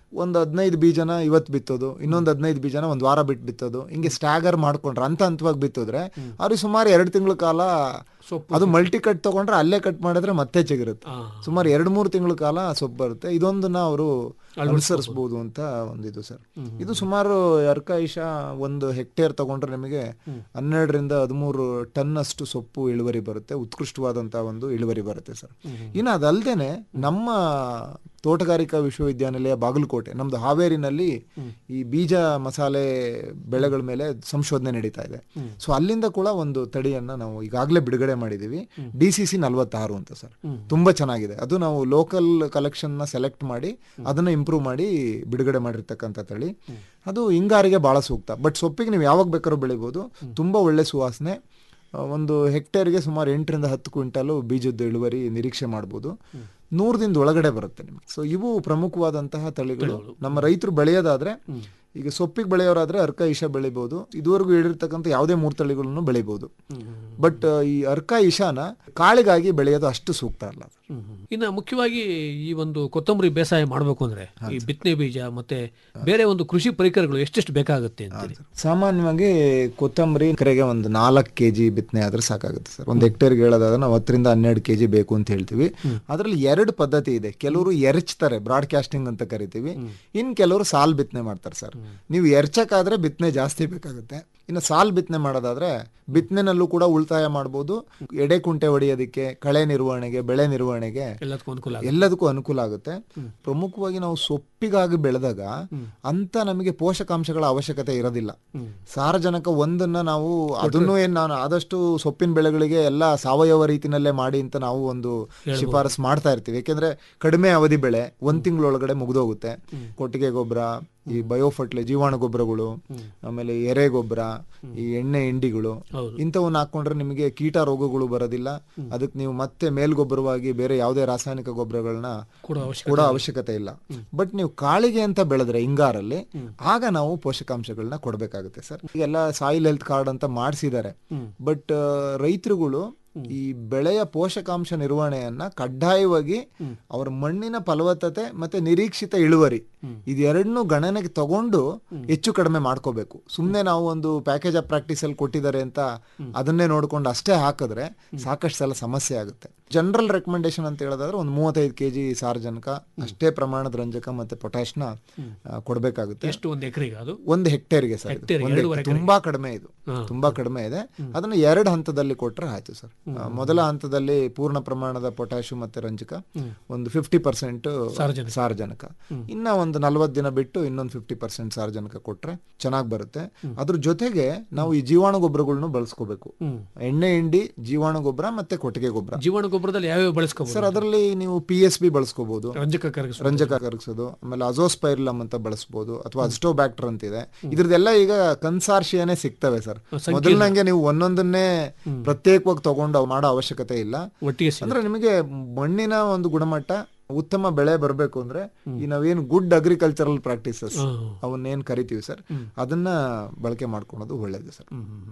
ಒಂದು ಹದಿನೈದು ಬೀಜನ ಇವತ್ತು ಬಿತ್ತೋದು ಇನ್ನೊಂದು ಹದಿನೈದು ಬೀಜನ ಒಂದು ವಾರ ಬಿಟ್ಟು ಬಿತ್ತೋದು ಹಿಂಗೆ ಸ್ಟ್ಯಾಗರ್ ಮಾಡ್ಕೊಂಡ್ರೆ ಹಂತ ಹಂತವಾಗಿ ಬಿತ್ತಿದ್ರೆ ಅವ್ರಿಗೆ ಸುಮಾರು ಎರಡು ತಿಂಗಳ ಕಾಲ ಸೊಪ್ಪು ಅದು ಮಲ್ಟಿ ಕಟ್ ತಗೊಂಡ್ರೆ ಅಲ್ಲೇ ಕಟ್ ಮಾಡಿದ್ರೆ ಮತ್ತೆ ಚಿಗುರುತ್ತೆ ಆ, ಸುಮಾರು ಎರಡು ಮೂರು ತಿಂಗಳ ಕಾಲ ಸೊಪ್ಪು ಬರುತ್ತೆ ಇದೊಂದನ್ನ ಅವರು ಅನುಸರಿಸಬಹುದು ಅಂತ ಒಂದಿದು ಸರ್ ಇದು ಸುಮಾರು ಅರ್ಕಾಯಿಷ ಒಂದು ಹೆಕ್ಟೇರ್ ತಗೊಂಡ್ರೆ ನಿಮಗೆ ಹನ್ನೆರಡರಿಂದ ಹದಿಮೂರು ಟನ್ ಅಷ್ಟು ಸೊಪ್ಪು ಇಳುವರಿ ಬರುತ್ತೆ ಉತ್ಕೃಷ್ಟವಾದಂತಹ ಒಂದು ಇಳುವರಿ ಬರುತ್ತೆ ಸರ್ ಇನ್ನು ಅದಲ್ದೇನೆ ನಮ್ಮ ತೋಟಗಾರಿಕಾ ವಿಶ್ವವಿದ್ಯಾನಿಲಯ ಬಾಗಲಕೋಟೆ ನಮ್ದು ಹಾವೇರಿನಲ್ಲಿ ಈ ಬೀಜ ಮಸಾಲೆ ಬೆಳೆಗಳ ಮೇಲೆ ಸಂಶೋಧನೆ ನಡೀತಾ ಇದೆ ಸೊ ಅಲ್ಲಿಂದ ಕೂಡ ಒಂದು ತಳಿಯನ್ನ ನಾವು ಈಗಾಗಲೇ ಬಿಡುಗಡೆ ಮಾಡಿದೀವಿ ಡಿ ಸಿ ಸಿ ನಲ್ವತ್ತಾರು ಅಂತ ಸರ್ ತುಂಬಾ ಚೆನ್ನಾಗಿದೆ ಅದು ನಾವು ಲೋಕಲ್ ಕಲೆಕ್ಷನ್ ನ ಸೆಲೆಕ್ಟ್ ಮಾಡಿ ಅದನ್ನ ಇಂಪ್ರೂವ್ ಮಾಡಿ ಬಿಡುಗಡೆ ಮಾಡಿರ್ತಕ್ಕಂಥ ತಳಿ ಅದು ಹಿಂಗಾರಿಗೆ ಬಹಳ ಸೂಕ್ತ ಬಟ್ ಸೊಪ್ಪಿಗೆ ನೀವು ಯಾವಾಗ ಬೇಕಾದ್ರೂ ಬೆಳಿಬೋದು ತುಂಬಾ ಒಳ್ಳೆ ಸುವಾಸನೆ ಆ, ಒಂದು ಹೆಕ್ಟೇರ್ಗೆ ಸುಮಾರು ಎಂಟರಿಂದ ಹತ್ತು ಕ್ವಿಂಟಲು ಬೀಜದ ಇಳುವರಿ ನಿರೀಕ್ಷೆ ಮಾಡ್ಬೋದು ನೂರು ದಿನದ ಒಳಗಡೆ ಬರುತ್ತೆ ನಿಮ್ಗೆ ಸೊ ಇವು ಪ್ರಮುಖವಾದಂತಹ ತಳಿಗಳು ನಮ್ಮ ರೈತರು ಬೆಳೆಯೋದಾದ್ರೆ ಈಗ ಸೊಪ್ಪಿಗೆ ಬೆಳೆಯೋರಾದ್ರೆ ಅರ್ಕ ಇಶ ಬೆಳಿಬಹುದು ಇದುವರೆಗೂ ಹೇಳಿರ್ತಕ್ಕಂಥ ಯಾವುದೇ ಮೂರು ತಳಿಗಳನ್ನು ಬೆಳಿಬಹುದು ಬಟ್ ಈ ಅರ್ಕ ಇಶಾನ ಕಾಳಿಗಾಗಿ ಬೆಳೆಯೋದು ಅಷ್ಟು ಸೂಕ್ತ ಅಲ್ಲ ಅದು. ಇನ್ನು ಮುಖ್ಯವಾಗಿ ಈ ಒಂದು ಕೊತ್ತಂಬರಿ ಬೇಸಾಯ ಮಾಡಬೇಕು ಅಂದ್ರೆ ಈ ಬಿತ್ತನೆ ಬೀಜ ಮತ್ತೆ ಬೇರೆ ಒಂದು ಕೃಷಿ ಪರಿಕರಗಳು ಎಷ್ಟೆಷ್ಟು ಬೇಕಾಗುತ್ತೆ ಅಂತೀರಿ ಸಾಮಾನ್ಯವಾಗಿ ಕೊತ್ತಂಬರಿ ಎಕರೆಗೆ ಒಂದು ನಾಲ್ಕು ಕೆ ಜಿ ಬಿತ್ತನೆ ಆದ್ರೆ ಸಾಕಾಗುತ್ತೆ ಸರ್ ಒಂದು ಹೆಕ್ಟೇರ್ಗೆ ಹೇಳೋದಾದ್ರೆ ನಾವು ಹತ್ತರಿಂದ ಹನ್ನೆರಡು ಕೆ ಜಿ ಬೇಕು ಅಂತ ಹೇಳ್ತೀವಿ ಅದರಲ್ಲಿ ಎರಡು ಪದ್ಧತಿ ಇದೆ ಕೆಲವರು ಎರಚ್ತಾರೆ ಬ್ರಾಡ್ಕಾಸ್ಟಿಂಗ್ ಅಂತ ಕರಿತೀವಿ ಇನ್ ಕೆಲವರು ಸಾಲ್ ಬಿತ್ತನೆ ಮಾಡ್ತಾರೆ ಸರ್ ನೀವು ಎರಚಕ್ಕಾದ್ರೆ ಬಿತ್ತನೆ ಜಾಸ್ತಿ ಬೇಕಾಗುತ್ತೆ ಇನ್ನು ಸಾಲ್ ಬಿತ್ತನೆ ಮಾಡೋದಾದ್ರೆ ಬಿತ್ತನೆನಲ್ಲೂ ಕೂಡ ಉಳಿತಾಯ ಮಾಡ್ಬೋದು ಎಡೆ ಕುಂಟೆ ಹೊಡೆಯೋದಕ್ಕೆ ಕಳೆ ನಿರ್ವಹಣೆಗೆ ಬೆಳೆ ನಿರ್ವಹಣೆಗೆ ಎಲ್ಲದಕ್ಕೂ ಅನುಕೂಲ ಆಗುತ್ತೆ. ಎಲ್ಲದಕ್ಕೂ ಅನುಕೂಲ ಆಗುತ್ತೆ ಪ್ರಮುಖವಾಗಿ ನಾವು ಸೊಪ್ಪಿಗಾಗಿ ಬೆಳೆದಾಗ ಅಂತ ನಮಗೆ ಪೋಷಕಾಂಶಗಳ ಅವಶ್ಯಕತೆ ಇರೋದಿಲ್ಲ ಸಾರಜನಕ ಒಂದನ್ನ ನಾವು ಅದನ್ನು ಏನ್ ನಾನು ಆದಷ್ಟು ಸೊಪ್ಪಿನ ಬೆಳೆಗಳಿಗೆ ಎಲ್ಲ ಸಾವಯವ ರೀತಿನಲ್ಲೇ ಮಾಡಿ ಅಂತ ನಾವು ಒಂದು ಶಿಫಾರಸ್ ಮಾಡ್ತಾ ಇರ್ತೀವಿ ಯಾಕೆಂದ್ರೆ ಕಡಿಮೆ ಅವಧಿ ಬೆಳೆ ಒಂದ್ ತಿಂಗಳೊಳಗಡೆ ಮುಗ್ದೋಗುತ್ತೆ ಕೊಟ್ಟಿಗೆ ಗೊಬ್ಬರ ಈ ಬಯೋಫರ್ಟಿಲೈ ಜೀವಾಣು ಗೊಬ್ಬರಗಳು ಆಮೇಲೆ ಎರೆ ಗೊಬ್ಬರ ಈ ಎಣ್ಣೆ ಹಿಂಡಿಗಳು ಹೌದು. ಇಂಥವನ್ನ ಹಾಕೊಂಡ್ರೆ ನಿಮಗೆ ಕೀಟ ರೋಗಗಳು ಬರೋದಿಲ್ಲ ಅದಕ್ಕೆ ನೀವು ಮತ್ತೆ ಮೇಲ್ಗೊಬ್ಬರವಾಗಿ ಬೇರೆ ಯಾವುದೇ ರಾಸಾಯನಿಕ ಗೊಬ್ಬರಗಳನ್ನ ಕೂಡ ಅವಶ್ಯಕ ಕೂಡ ಅವಶ್ಯಕತೆ ಇಲ್ಲ ಬಟ್ ನೀವು ಕಾಳಿಗೆ ಅಂತ ಬೆಳೆದ್ರೆ ಹಿಂಗಾರಲ್ಲಿ ಆಗ ನಾವು ಪೋಷಕಾಂಶಗಳನ್ನ ಕೊಡಬೇಕಾಗುತ್ತೆ ಸರ್ ಎಲ್ಲ ಸಾಯಿಲ್ ಹೆಲ್ತ್ ಕಾರ್ಡ್ ಅಂತ ಮಾಡಿಸಿದ್ದಾರೆ ಬಟ್ ರೈತರುಗಳು ಈ ಬೆಳೆಯ ಪೋಷಕಾಂಶ ನಿರ್ವಹಣೆಯನ್ನ ಕಡ್ಡಾಯವಾಗಿ ಅವರ ಮಣ್ಣಿನ ಫಲವತ್ತತೆ ಮತ್ತೆ ನಿರೀಕ್ಷಿತ ಇಳುವರಿ ಇದೆರಡನ್ನೂ ಗಣನೆಗೆ ತಗೊಂಡು ಹೆಚ್ಚು ಕಡಿಮೆ ಮಾಡ್ಕೋಬೇಕು ಸುಮ್ನೆ ನಾವು ಒಂದು ಪ್ಯಾಕೇಜ್ ಆಫ್ ಪ್ರಾಕ್ಟೀಸ್ ಅಲ್ಲಿ ಕೊಟ್ಟಿದ್ದಾರೆ ಅಂತ ಅದನ್ನೇ ನೋಡ್ಕೊಂಡು ಅಷ್ಟೇ ಹಾಕಿದ್ರೆ ಸಾಕಷ್ಟು ಸಲ ಸಮಸ್ಯೆ ಆಗುತ್ತೆ ಜನರಲ್ ರೆಕಮೆಂಡೇಶನ್ ಅಂತ ಹೇಳೋದಾದ್ರೆ ಒಂದು ಮೂವತ್ತೈದು ಕೆಜಿ ಸಾರಜನಕ ಅಷ್ಟೇ ಪ್ರಮಾಣದ ರಂಜಕ ಮತ್ತೆ ಪೊಟ್ಯಾಶ್ನ ಕೊಡಬೇಕಾಗುತ್ತೆ ಎಷ್ಟು ಒಂದು ಎಕರೆಗೆ ಅದು ಒಂದು ಹೆಕ್ಟೇರ್ಗೆ ಸರ್ ಇದು. ಹೆಕ್ಟೇರ್ಗೆ, ಒಂದು ಎರಡೂವರೆ ಹೆಕ್ಟೇರ್. ತುಂಬಾ ಕಡಿಮೆ ಇದು ಹಾ. ತುಂಬಾ ಕಡಿಮೆ ಇದೆ ಅದನ್ನ ಎರಡು ಹಂತದಲ್ಲಿ ಕೊಟ್ರೆ ಆಯ್ತು ಸರ್ ಆ, ಮೊದಲ ಹಂತದಲ್ಲಿ ಪೂರ್ಣ ಪ್ರಮಾಣದ ಪೊಟ್ಯಾಶು ಮತ್ತೆ ರಂಜಕ ಒಂದು ಫಿಫ್ಟಿ ಪರ್ಸೆಂಟ್ ಸಾರಜನಕ. ಸಾರಜನಕ ಇನ್ನ ಒಂದು ನಲ್ವತ್ತು ದಿನ ಬಿಟ್ಟು ಇನ್ನೊಂದು ಫಿಫ್ಟಿ ಪರ್ಸೆಂಟ್ ಸಾರಜನಕ ಕೊಟ್ರೆ ಚೆನ್ನಾಗಿ ಬರುತ್ತೆ ಅದ್ರ ಜೊತೆಗೆ ನಾವು ಈ ಜೀವಾಣು ಗೊಬ್ಬರಗಳನ್ನು ಬಳಸ್ಕೋಬೇಕು ಎಣ್ಣೆ ಹಿಂಡಿ ಜೀವಾಣು ಗೊಬ್ಬರ ಮತ್ತೆ ಕೊಟ್ಟಿಗೆ ಗೊಬ್ಬರ ಜೀವಾಣು ಗೊಬ್ಬರದಲ್ಲಿ ಯಾವ್ಯಾವ ಬಳಸ್ಕೋಬಹುದು ಸರ್ ಅದರಲ್ಲಿ ನೀವು ಪಿ ಎಸ್ ಬಿ ಬಳಸ್ಕೋಬಹುದು ರಂಜಕ ಕರಗಿಸ ರಂಜಕ ಕರಗಿಸೋದು ಆಮೇಲೆ ಅಜೋಸ್ಪೈರ್ಲಮ್ ಅಂತ ಬಳಸಬಹುದು ಅಥವಾ ಅಸ್ಟೋಬ್ಯಾಕ್ಟರ್ ಅಂತ ಇದೆ ಇದ್ರದ್ದೆಲ್ಲ ಈಗ ಕನ್ಸಾರ್ಷಿಯನೇ ಸಿಗ್ತವೆ ಸರ್ ಮೊದಲಿನಂಗೆ ನೀವು ಒಂದೊಂದನ್ನೇ ಪ್ರತ್ಯೇಕವಾಗಿ ತಗೊಂಡು ಅವ್ ಮಾಡೋ ಅವಶ್ಯಕತೆ ಇಲ್ಲ ಒಟ್ಟಿಗೆ ಸಿಗುತ್ತೆ. ಅಂದ್ರೆ ನಿಮಗೆ ಮಣ್ಣಿನ ಒಂದು ಗುಣಮಟ್ಟ ಉತ್ತಮ ಬೆಳೆ ಬರಬೇಕು ಅಂದ್ರೆ ಈ ನಾವೇನು ಗುಡ್ ಅಗ್ರಿಕಲ್ಚರಲ್ ಪ್ರಾಕ್ಟೀಸಸ್ ಅವನ್ನೇನ್ ಕರಿತೀವಿ ಸರ್ ಅದನ್ನ ಬಳಕೆ ಮಾಡ್ಕೊಳೋದು ಒಳ್ಳೇದು ಸರ್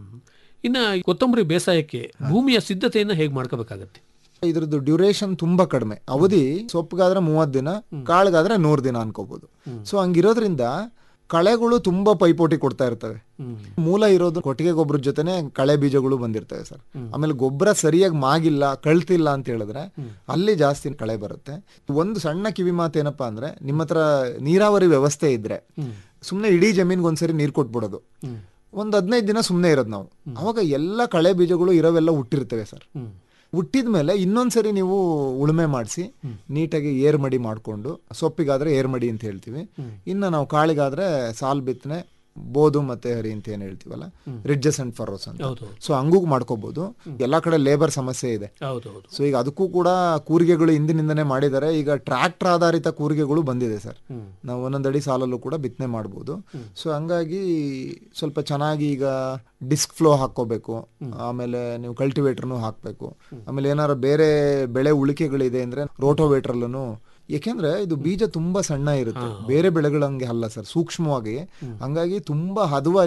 ಇನ್ನ ಈ ಕೊತ್ತಂಬರಿ ಬೇಸಾಯಕ್ಕೆ ಭೂಮಿಯ ಸಿದ್ಧತೆಯನ್ನ ಹೇಗೆ ಮಾಡ್ಕೋಬೇಕಾಗತ್ತೆ ಇದ್ರದ್ದು ಡ್ಯೂರೇಷನ್ ತುಂಬಾ ಕಡಿಮೆ ಅವಧಿ ಸೊಪ್ಪಿಗಾದ್ರೆ ಮೂವತ್ ದಿನ ಕಾಳಿಗಾದ್ರೆ ನೂರ್ ದಿನ ಅನ್ಕೋಬಹುದು ಸೊ ಹಂಗಿರೋದ್ರಿಂದ ಕಳೆಗಳು ತುಂಬಾ ಪೈಪೋಟಿ ಕೊಡ್ತಾ ಇರ್ತವೆ ಮೂಲ ಇರೋದು ಕೊಟ್ಟಿಗೆ ಗೊಬ್ಬರದ ಜೊತೆನೆ ಕಳೆ ಬೀಜಗಳು ಬಂದಿರ್ತವೆ ಸರ್ ಆಮೇಲೆ ಗೊಬ್ಬರ ಸರಿಯಾಗಿ ಮಾಗಿಲ್ಲ ಕಳ್ತಿಲ್ಲ ಅಂತ ಹೇಳಿದ್ರೆ ಅಲ್ಲಿ ಜಾಸ್ತಿ ಕಳೆ ಬರುತ್ತೆ ಒಂದು ಸಣ್ಣ ಕಿವಿ ಮಾತು ಏನಪ್ಪಾ ಅಂದ್ರೆ ನಿಮ್ಮ ಹತ್ರ ನೀರಾವರಿ ವ್ಯವಸ್ಥೆ ಇದ್ರೆ ಸುಮ್ನೆ ಇಡೀ ಜಮೀನ್ಗೆ ಒಂದ್ಸರಿ ನೀರ್ ಕೊಟ್ಬಿಡೋದು ಒಂದ್ ಹದಿನೈದು ದಿನ ಸುಮ್ನೆ ಇರೋದು ನಾವು ಅವಾಗ ಎಲ್ಲ ಕಳೆ ಬೀಜಗಳು ಇರೋವೆಲ್ಲ ಹುಟ್ಟಿರ್ತವೆ ಸರ್ ಹುಟ್ಟಿದ ಮೇಲೆ ಇನ್ನೊಂದ್ಸರಿ ನೀವು ಉಳುಮೆ ಮಾಡಿಸಿ ನೀಟಾಗಿ ಏರ್ ಮಡಿ ಮಾಡ್ಕೊಂಡು ಸೊಪ್ಪಿಗಾದ್ರೆ ಏರ್ ಮಡಿ ಅಂತ ಹೇಳ್ತೀವಿ ಇನ್ನು ನಾವು ಕಾಳಿಗಾದ್ರೆ ಸಾಲ್ ಬಿತ್ತನೆ ಬೋದು ಮತ್ತೆ ಹರಿ ಅಂತ ಏನ್ ಹೇಳ್ತೀವಲ್ಲ ರಿಡ್ಜಸ್ ಅಂಡ್ ಫರೋಸ್ ಅಂತ ಹೌದು ಸೊ ಹಂಗೂ ಮಾಡ್ಕೋಬಹುದು ಎಲ್ಲಾ ಕಡೆ ಲೇಬರ್ ಸಮಸ್ಯೆ ಇದೆ ಹೌದು ಹೌದು ಸೊ ಈಗ ಅದಕ್ಕೂ ಕೂಡ ಕೂರಿಗೆಗಳು ಹಿಂದಿನಿಂದನೇ ಮಾಡಿದ್ದಾರೆ ಈಗ ಟ್ರ್ಯಾಕ್ಟರ್ ಆಧಾರಿತ ಕೂರಿಗೆಗಳು ಬಂದಿದೆ ಸರ್ ನಾವು ಒಂದೊಂದು ಅಡಿ ಸಾಲಲ್ಲೂ ಕೂಡ ಬಿತ್ತನೆ ಮಾಡ್ಬೋದು ಸೊ ಹಂಗಾಗಿ ಸ್ವಲ್ಪ ಚೆನ್ನಾಗಿ ಈಗ ಡಿಸ್ಕ್ ಫ್ಲೋ ಹಾಕೋಬೇಕು ಆಮೇಲೆ ನೀವು ಕಲ್ಟಿವೇಟರ್ನು ಹಾಕ್ಬೇಕು ಆಮೇಲೆ ಏನಾರು ಬೇರೆ ಬೆಳೆ ಉಳಿಕೆಗಳಿದೆ ಅಂದ್ರೆ ರೋಟೋವೇಟ್ರಲ್ಲೂ ಏಕೆಂದ್ರೆ ಇದು ಬೀಜ ತುಂಬಾ ಸಣ್ಣ ಇರುತ್ತೆ ಬೇರೆ ಬೆಳೆಗಳಂಗೆ ಅಲ್ಲ ಸರ್ ಸೂಕ್ಷ್ಮವಾಗಿ ಹಂಗಾಗಿ ತುಂಬಾ ಹದವಾಗಿ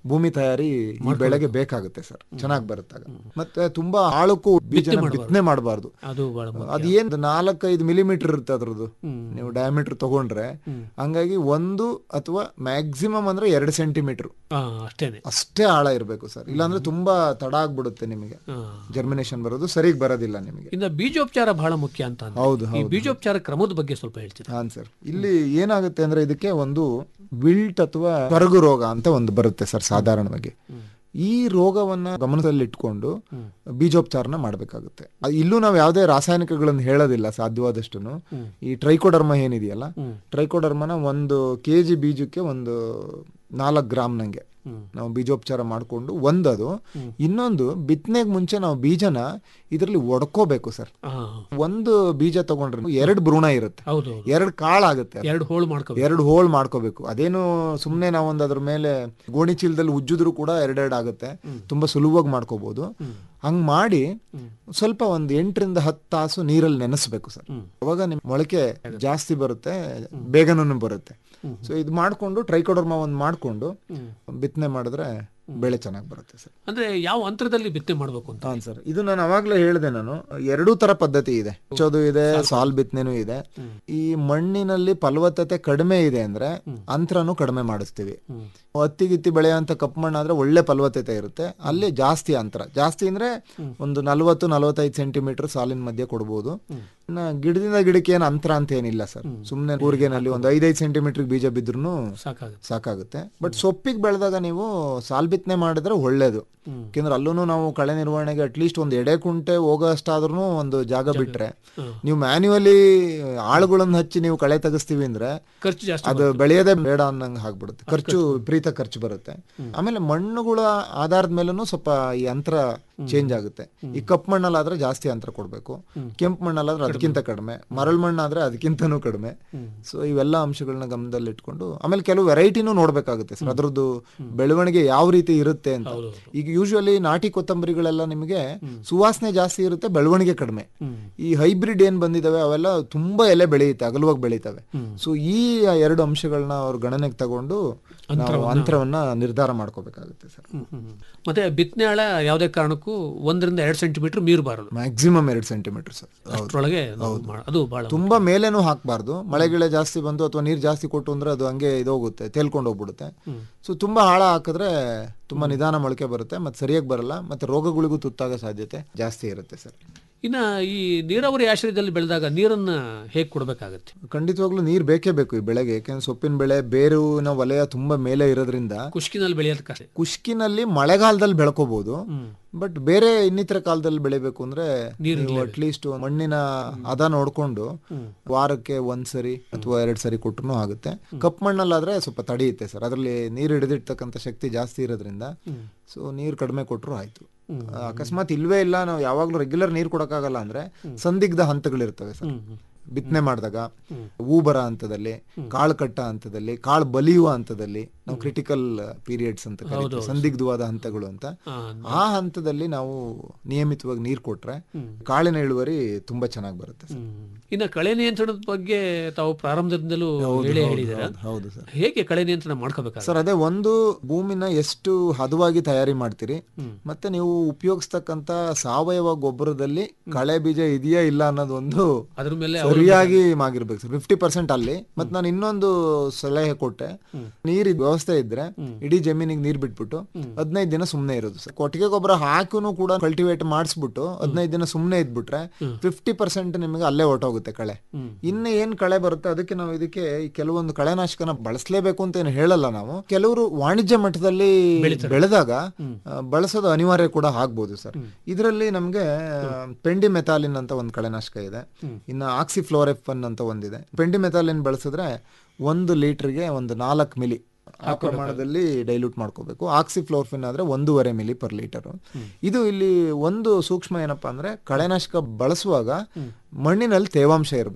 ಭೂಮಿ ತಯಾರಿ ಈ ಬೆಳೆಗೆ ಬೇಕಾಗುತ್ತೆ ಸರ್ ಚೆನ್ನಾಗಿ ಬರುತ್ತಾಗ ಮತ್ತೆ ತುಂಬಾ ಆಳಕ್ಕೂ ಬೀಜನ ಬಿತ್ತನೆ ಮಾಡಬಾರ್ದು ಅದು ಬಹಳ ಮುಖ್ಯ. ಅದು ಏನ್ ನಾಲ್ಕೈದು ಮಿಲಿಮೀಟರ್ ಇರುತ್ತೆ ಅದ್ರದ್ದು ನೀವು ಡಯಾಮೀಟರ್ ತಗೊಂಡ್ರೆ ಹಂಗಾಗಿ ಒಂದು ಅಥವಾ ಮ್ಯಾಕ್ಸಿಮಮ್ ಅಂದ್ರೆ ಎರಡು ಸೆಂಟಿಮೀಟರ್ ಹಾ ಅಷ್ಟೇನೆ ಅಷ್ಟೇ ಆಳ ಇರಬೇಕು ಸರ್ ಇಲ್ಲಾಂದ್ರೆ ತುಂಬಾ ತಡ ಆಗ್ಬಿಡುತ್ತೆ ನಿಮಗೆ ಹಾ. ಜರ್ಮಿನೇಷನ್ ಬರೋದು ಸರಿಗ್ ಬರೋದಿಲ್ಲ ನಿಮಗೆ ಇನ್ನು ಬೀಜೋಪಚಾರ ಬಹಳ ಮುಖ್ಯ ಅಂತ ಅಂದ್ರೆ. ಹೌದು, ಈ ಬೀಜೋಪಚಾರ ಕ್ರಮದ ಬಗ್ಗೆ ಸ್ವಲ್ಪ ಹೇಳ್ತೀರಾ ಹಾನ್ ಸರ್ ಇಲ್ಲಿ ಏನಾಗುತ್ತೆ ಅಂದ್ರೆ ಇದಕ್ಕೆ ಒಂದು ವಿಲ್ಟ್ ಅಥವಾ ಕರಗು ರೋಗ ಅಂತ ಒಂದು ಬರುತ್ತೆ ಸರ್ ಸಾಧಾರಣವಾಗಿ ಈ ರೋಗವನ್ನ ಗಮನದಲ್ಲಿ ಇಟ್ಕೊಂಡು ಬೀಜೋಪಚಾರನ ಮಾಡಬೇಕಾಗುತ್ತೆ ಇಲ್ಲೂ ನಾವು ಯಾವುದೇ ರಾಸಾಯನಿಕಗಳನ್ನು ಹೇಳೋದಿಲ್ಲ ಸಾಧ್ಯವಾದಷ್ಟು ಈ ಟ್ರೈಕೋಡರ್ಮ ಏನಿದೆಯಲ್ಲ ಟ್ರೈಕೋಡರ್ಮನ ಒಂದು ಕೆ ಜಿ ಬೀಜಕ್ಕೆ ಒಂದು ನಾಲ್ಕು ಗ್ರಾಮ್ ನಂಗೆ ನಾವು ಬೀಜೋಪಚಾರ ಮಾಡಿಕೊಂಡು ಒಂದದು ಇನ್ನೊಂದು ಬಿತ್ತನೆಗೆ ಮುಂಚೆ ನಾವು ಬೀಜನ ಇದರಲ್ಲಿ ಒಡ್ಕೋಬೇಕು ಸರ್ ಹಾ ಒಂದು ಬೀಜ ತಗೊಂಡ್ರೆ ಎರಡು ಭ್ರೂಣ ಇರುತ್ತೆ ಹೌದು ಎರಡು ಕಾಳಾಗುತ್ತೆ ಎರಡು ಹೋಳು ಮಾಡ್ಕೋಬೇಕು ಎರಡು ಹೋಲ್ ಮಾಡ್ಕೋಬೇಕು ಅದೇನು ಸುಮ್ನೆ ನಾವೊಂದು ಅದ್ರ ಮೇಲೆ ಗೋಣಿ ಚೀಲದಲ್ಲಿ ಉಜ್ಜಿದ್ರು ಕೂಡ ಎರಡೆರಡು ಆಗುತ್ತೆ ತುಂಬಾ ಸುಲಭವಾಗಿ ಮಾಡ್ಕೋಬಹುದು ಹಂಗ್ ಮಾಡಿ ಸ್ವಲ್ಪ ಒಂದು ಎಂಟರಿಂದ ಹತ್ತು ತಾಸು ನೀರಲ್ಲಿ ನೆನೆಸ್ಬೇಕು ಸರ್ ಅವಾಗ ನಿಮ್ ಮೊಳಕೆ ಜಾಸ್ತಿ ಬರುತ್ತೆ ಬೇಗನೂ ಬರುತ್ತೆ ಸೊ ಇದು ಮಾಡ್ಕೊಂಡು ಟ್ರೈಕೋಡರ್ಮಾ ಒಂದು ಮಾಡ್ಕೊಂಡು ಬಿತ್ತನೆ ಮಾಡಿದ್ರೆ ಬೆಳೆ ಚೆನ್ನಾಗಿ ಬರುತ್ತೆ ಸರ್ ಅಂದ್ರೆ ಯಾವ ಅಂತರದಲ್ಲಿ ಬಿತ್ತನೆ ಮಾಡ್ಬೇಕು ಅಂತ ಹಾಂ ಸರ್ ಇದು ನಾನು ಅವಾಗ್ಲೇ ಹೇಳಿದೆ ನಾನು ಎರಡೂ ತರ ಪದ್ಧತಿ ಇದೆ ಹಚ್ಚೋದು ಇದೆ ಸಾಲ್ ಬಿತ್ತನೆನೂ ಇದೆ ಈ ಮಣ್ಣಿನಲ್ಲಿ ಫಲವತ್ತತೆ ಕಡಿಮೆ ಇದೆ ಅಂದ್ರೆ ಅಂತರನು ಕಡಿಮೆ ಮಾಡಿಸ್ತೀವಿ ಹತ್ತಿ ಗಿತ್ತಿ ಬೆಳೆಯುವಂತ ಕಪ್ಪು ಮಣ್ಣು ಆದ್ರೆ ಒಳ್ಳೆ ಫಲವತ್ತತೆ ಇರುತ್ತೆ ಅಲ್ಲಿ ಜಾಸ್ತಿ ಅಂತರ ಜಾಸ್ತಿ ಅಂದ್ರೆ ಒಂದು ನಲ್ವತ್ತು ನಲವತ್ತೈದು ಸೆಂಟಿಮೀಟರ್ ಸಾಲಿನ ಮಧ್ಯೆ ಕೊಡ್ಬೋದು ಇನ್ನ ಗಿಡದಿಂದ ಗಿಡಕ್ಕೆ ಏನು ಅಂತರ ಅಂತ ಏನಿಲ್ಲ ಸರ್ ಸುಮ್ನೆ ಕೂರ್ಗೆನಲ್ಲಿ ಒಂದು ಐದೈದು ಸೆಂಟಿಮೀಟರ್ ಬೀಜ ಬಿದ್ರೂ ಸಾಕಾಗುತ್ತೆ ಸಾಕಾಗುತ್ತೆ ಬಟ್ ಸೊಪ್ಪಿಗೆ ಬೆಳೆದಾಗ ನೀವು ಸಾಲ್ ಬಿತ್ತನೆ ಮಾಡಿದ್ರೆ ಒಳ್ಳೇದು ಯಾಕೆಂದ್ರೆ ಅಲ್ಲೂ ನಾವು ಕಳೆ ನಿರ್ವಹಣೆಗೆ ಅಟ್ಲೀಸ್ಟ್ ಒಂದು ಎಡೆ ಕುಂಟೆ ಹೋಗೋಷ್ಟಾದ್ರೂ ಒಂದು ಜಾಗ ಬಿಟ್ರೆ ನೀವು ಮ್ಯಾನ್ಯುವಲಿ ಆಳುಗಳನ್ನ ಹಚ್ಚಿ ನೀವು ಕಳೆ ತೆಗಿಸ್ತೀವಿ ಅಂದ್ರೆ ಖರ್ಚು ಜಾಸ್ತಿ ಅದು ಬೆಳೆಯೋದೇ ಬೇಡ ಅನ್ನಂಗೆ ಆಗ್ಬಿಡುತ್ತೆ ಖರ್ಚು ವಿಪರೀತ ಖರ್ಚು ಬರುತ್ತೆ ಆಮೇಲೆ ಮಣ್ಣುಗಳ ಆಧಾರದ ಮೇಲೂ ಸ್ವಲ್ಪ ಈ ಅಂತರ ಚೇಂಜ್ ಆಗುತ್ತೆ ಈ ಕಪ್ಪು ಮಣ್ಣಲ್ಲಾದ್ರೆ ಜಾಸ್ತಿ ಅಂತರ ಕೊಡಬೇಕು ಕೆಂಪು ಮಣ್ಣಲ್ಲಾದ್ರೆ ಅದಕ್ಕಿಂತ ಕಡಿಮೆ ಮರಳು ಮಣ್ಣಾದ್ರೆ ಅದಕ್ಕಿಂತನೂ ಕಡಿಮೆ ಸೊ ಇವೆಲ್ಲ ಅಂಶಗಳನ್ನ ಗಮನದಲ್ಲಿ ಇಟ್ಕೊಂಡು ಆಮೇಲೆ ಕೆಲವು ವೆರೈಟಿನೂ ನೋಡ್ಬೇಕಾಗುತ್ತೆ ಸರ್ ಅದ್ರದ್ದು ಬೆಳವಣಿಗೆ ಯಾವ ರೀತಿ ಇರುತ್ತೆ ಅಂತ ಈಗ ಯೂಶುವಲಿ ನಾಟಿ ಕೊತ್ತಂಬರಿಗಳೆಲ್ಲ ನಿಮಗೆ ಸುವಾಸನೆ ಜಾಸ್ತಿ ಇರುತ್ತೆ ಬೆಳವಣಿಗೆ ಕಡಿಮೆ ಈ ಹೈಬ್ರಿಡ್ ಏನ್ ಬಂದಿದಾವೆ ಅವೆಲ್ಲ ತುಂಬಾ ಎಲೆ ಬೆಳೆಯುತ್ತೆ ಅಗಲವಾಗಿ ಬೆಳೀತವೆ ಸೊ ಈ ಎರಡು ಅಂಶಗಳನ್ನ ಅವ್ರ ಗಣನೆಗೆ ತಗೊಂಡು ನಾವು ಅಂತರವನ್ನ ನಿರ್ಧಾರ ಮಾಡ್ಕೋಬೇಕಾಗುತ್ತೆ ಸರ್ ಹ್ಮ್, ಹ್ಮ್, ಹ್ಮ್. ಮತ್ತೆ ಬಿತ್ತನೆ ಆಳ ಯಾವುದೇ ಕಾರಣಕ್ಕೂ ಒಂದರಿಂದ ಎರಡು ಸೆಂಟಿಮೀಟರ್ ಮೀರಬಾರದು ಮ್ಯಾಕ್ಸಿಮಮ್ ಎರಡು ಸೆಂಟಿಮೀಟರ್ ಸರ್ ಅಷ್ಟರೊಳಗೆ ನಾವು ಮಾ- ಅದು ಬಹಳ ತುಂಬಾ ಮೇಲೇನು ಹಾಕಬಾರ್ದು ಮಳೆ ಗಿಳೆ ಜಾಸ್ತಿ ಬಂದು ಅಥವಾ ನೀರು ಜಾಸ್ತಿ ಕೊಟ್ಟು ಅಂದ್ರೆ ಅದು ಹಂಗೆ ಇದೋಗುತ್ತೆ ತೇಲ್ಕೊಂಡು ಹೋಗ್ಬಿಡುತ್ತೆ ಸೊ ತುಂಬಾ ಆಳ ಹಾಕಿದ್ರೆ ತುಂಬಾ ನಿಧಾನ ಮೊಳಕೆ ಬರುತ್ತೆ ಮತ್ತೆ ಸರಿಯಾಗಿ ಬರಲ್ಲ ಮತ್ತೆ ರೋಗಗಳಿಗೂ ತುತ್ತಾಗೋ ಸಾಧ್ಯತೆ ಜಾಸ್ತಿ ಇರುತ್ತೆ ಸರ್ ಇನ್ನ ಈ ನೀರಾವರಿ ಆಶ್ರಯದಲ್ಲಿ ಬೆಳೆದಾಗ ನೀರನ್ನ ಹೇಗೆ ಕೊಡಬೇಕಾಗತ್ತೆ ಖಂಡಿತವಾಗ್ಲೂ ನೀರು ಬೇಕೇ ಬೇಕು ಈ ಬೆಳೆಗೆ ಯಾಕೆಂದ್ರೆ ಸೊಪ್ಪಿನ ಬೆಳೆ ಬೇರುವಿನ ವಲಯ ತುಂಬಾ ಮೇಲೆ ಇರೋದ್ರಿಂದ ಕುಷ್ಕಿನಲ್ಲಿ ಬೆಳೆಯೋದಕ್ಕಷ್ಟೇ ಕುಷ್ಕಿನಲ್ಲಿ ಮಳೆಗಾಲದಲ್ಲಿ ಬೆಳ್ಕೋಬಹುದು ಬಟ್ ಬೇರೆ ಇನ್ನಿತರ ಕಾಲದಲ್ಲಿ ಬೆಳಿಬೇಕು ಅಂದ್ರೆ ನೀವು ಅಟ್ಲೀಸ್ಟ್ ಮಣ್ಣಿನ ಹದ ನೋಡ್ಕೊಂಡು ವಾರಕ್ಕೆ ಒಂದ್ಸರಿ ಅಥವಾ ಎರಡ್ ಸರಿ ಕೊಟ್ರು ಆಗುತ್ತೆ ಕಪ್ ಮಣ್ಣಲ್ಲಾದ್ರೆ ಸ್ವಲ್ಪ ತಡೆಯುತ್ತೆ ಸರ್ ಅದರಲ್ಲಿ ನೀರು ಹಿಡಿದಿರ್ತಕ್ಕಂಥ ಶಕ್ತಿ ಜಾಸ್ತಿ ಇರೋದ್ರಿಂದ ಸೊ ನೀರು ಕಡಿಮೆ ಕೊಟ್ರು ಆಯ್ತು ಅಕಸ್ಮಾತ್ ಇಲ್ವೇ ಇಲ್ಲ ನಾವು ಯಾವಾಗ್ಲೂ ರೆಗ್ಯುಲರ್ ನೀರು ಕೊಡಕ್ಕಾಗಲ್ಲ ಅಂದ್ರೆ ಸಂದಿಗ್ಧ ಹಂತಗಳಿರ್ತವೆ ಸರ್ ಬಿತ್ತನೆ ಮಾಡಿದಾಗ ಹೂ ಬರ ಹಂತದಲ್ಲಿ ಕಾಳು ಕಟ್ಟ ಹಂತದಲ್ಲಿ ಕಾಳು ಬಲಿಯುವ ಹಂತದಲ್ಲಿ ನಾವು ಕ್ರಿಟಿಕಲ್ ಪೀರಿಯಡ್ಸ್ ಅಂತ ಕರೀತೀವಿ ಸಂದಿಗ್ಧವಾದ ಹಂತಗಳು ಅಂತ ಆ ಹಂತದಲ್ಲಿ ನಾವು ನಿಯಮಿತವಾಗಿ ನೀರು ಕೊಟ್ರೆ ಕಾಳಿನ ಇಳುವರಿ ತುಂಬಾ ಚೆನ್ನಾಗಿ ಬರುತ್ತೆ ಸರ್. ಇನ್ನ ಕಳೆ ನಿಯಂತ್ರಣದ ಬಗ್ಗೆ ತಾವು ಪ್ರಾರಂಭದಿಂದಲೂ ಹೇಳಿ ಹೇಳಿದ್ದೀರಾ ಹೌದು ಸರ್ ಹೇಗೆ ಕಳೆ ನಿಯಂತ್ರಣ ಮಾಡ್ಕೋಬೇಕಾಗ ಸರ್ ಅದೇ ಒಂದು ಭೂಮಿನ ಎಷ್ಟು ಹದವಾಗಿ ತಯಾರಿ ಮಾಡ್ತೀರಿ ಮತ್ತೆ ನೀವು ಉಪಯೋಗಿಸ್ತಕ್ಕಂತ ಸಾವಯವ ಗೊಬ್ಬರದಲ್ಲಿ ಕಳೆ ಬೀಜ ಇದೆಯಾ ಇಲ್ಲ ಅನ್ನೋದು ಒಂದು ಅದ್ರ ಮೇಲೆ ಸರಿಯಾಗಿ ಆಗಿರ್ಬೇಕು ಸರ್ ಫಿಫ್ಟಿ ಪರ್ಸೆಂಟ್ ಅಲ್ಲಿ ಮತ್ತೆ ನಾನು ಇನ್ನೊಂದು ಸಲಹೆ ಕೊಟ್ಟೆ ನೀರ್ ವ್ಯವಸ್ಥೆ ಇದ್ರೆ ಇಡೀ ಜಮೀನಿಗೆ ನೀರ್ ಬಿಟ್ಬಿಟ್ಟು ಹದಿನೈದು ದಿನ ಸುಮ್ನೆ ಇರೋದು ಸರ್ ಕೊಟ್ಟಿಗೆ ಗೊಬ್ಬರ ಹಾಕಿನೂ ಕೂಡ ಕಲ್ಟಿವೇಟ್ ಮಾಡಿಸ್ಬಿಟ್ಟು ಹದಿನೈದು ದಿನ ಸುಮ್ನೆ ಇದ್ಬಿಟ್ರೆ ಫಿಫ್ಟಿ ಪರ್ಸೆಂಟ್ ನಿಮಗೆ ಅಲ್ಲೇ ಹೊರಟೋಗುತ್ತೆ ಕಳೆ ಇನ್ನು ಏನ್ ಕಳೆ ಬರುತ್ತೆ ಅದಕ್ಕೆ ನಾವು ಇದಕ್ಕೆ ಈ ಕೆಲವೊಂದು ಕಳೆನಾಶಕನ ಬಳಸಲೇಬೇಕು ಅಂತ ಏನು ಹೇಳಲ್ಲ ನಾವು ಕೆಲವರು ವಾಣಿಜ್ಯ ಮಟ್ಟದಲ್ಲಿ ಬೆಳೆದಾಗ ಆ, ಬಳಸೋದು ಅನಿವಾರ್ಯ ಕೂಡ ಆಗ್ಬೋದು ಸರ್ ಇದರಲ್ಲಿ ನಮ್ಗೆ ಪೆಂಡಿ ಮೆಥಾಲಿನ್ ಅಂತ ಒಂದು ಕಳೆನಾಶಕ ಇದೆ ಇನ್ನು ಆಕ್ಸಿಫ್ಲೋರೆಫನ್ ಅಂತ ಒಂದಿದೆ ಪೆಂಡಿ ಮೆಥಾಲಿನ್ ಬಳಸಿದ್ರೆ ಒಂದು ಲೀಟರ್ಗೆ ಒಂದು ನಾಲ್ಕು ಮಿಲಿ ಆ ಪ್ರಮಾಣದಲ್ಲಿ ಡೈಲ್ಯೂಟ್ ಮಾಡ್ಕೋಬೇಕು ಆಕ್ಸಿಫ್ಲೋರ್ಫಿನ್ ಆದ್ರೆ ಒಂದೂವರೆ ಮಿಲಿ ಪರ್ ಲೀಟರ್ ಇದು ಇಲ್ಲಿ ಒಂದು ಸೂಕ್ಷ್ಮ ಏನಪ್ಪಾ ಅಂದ್ರೆ ಕಳೆನಾಶಕ ಬಳಸುವಾಗ ಮಣ್ಣಿನಲ್ಲಿ ತೇವಾಂಶ ಇರಬೇಕು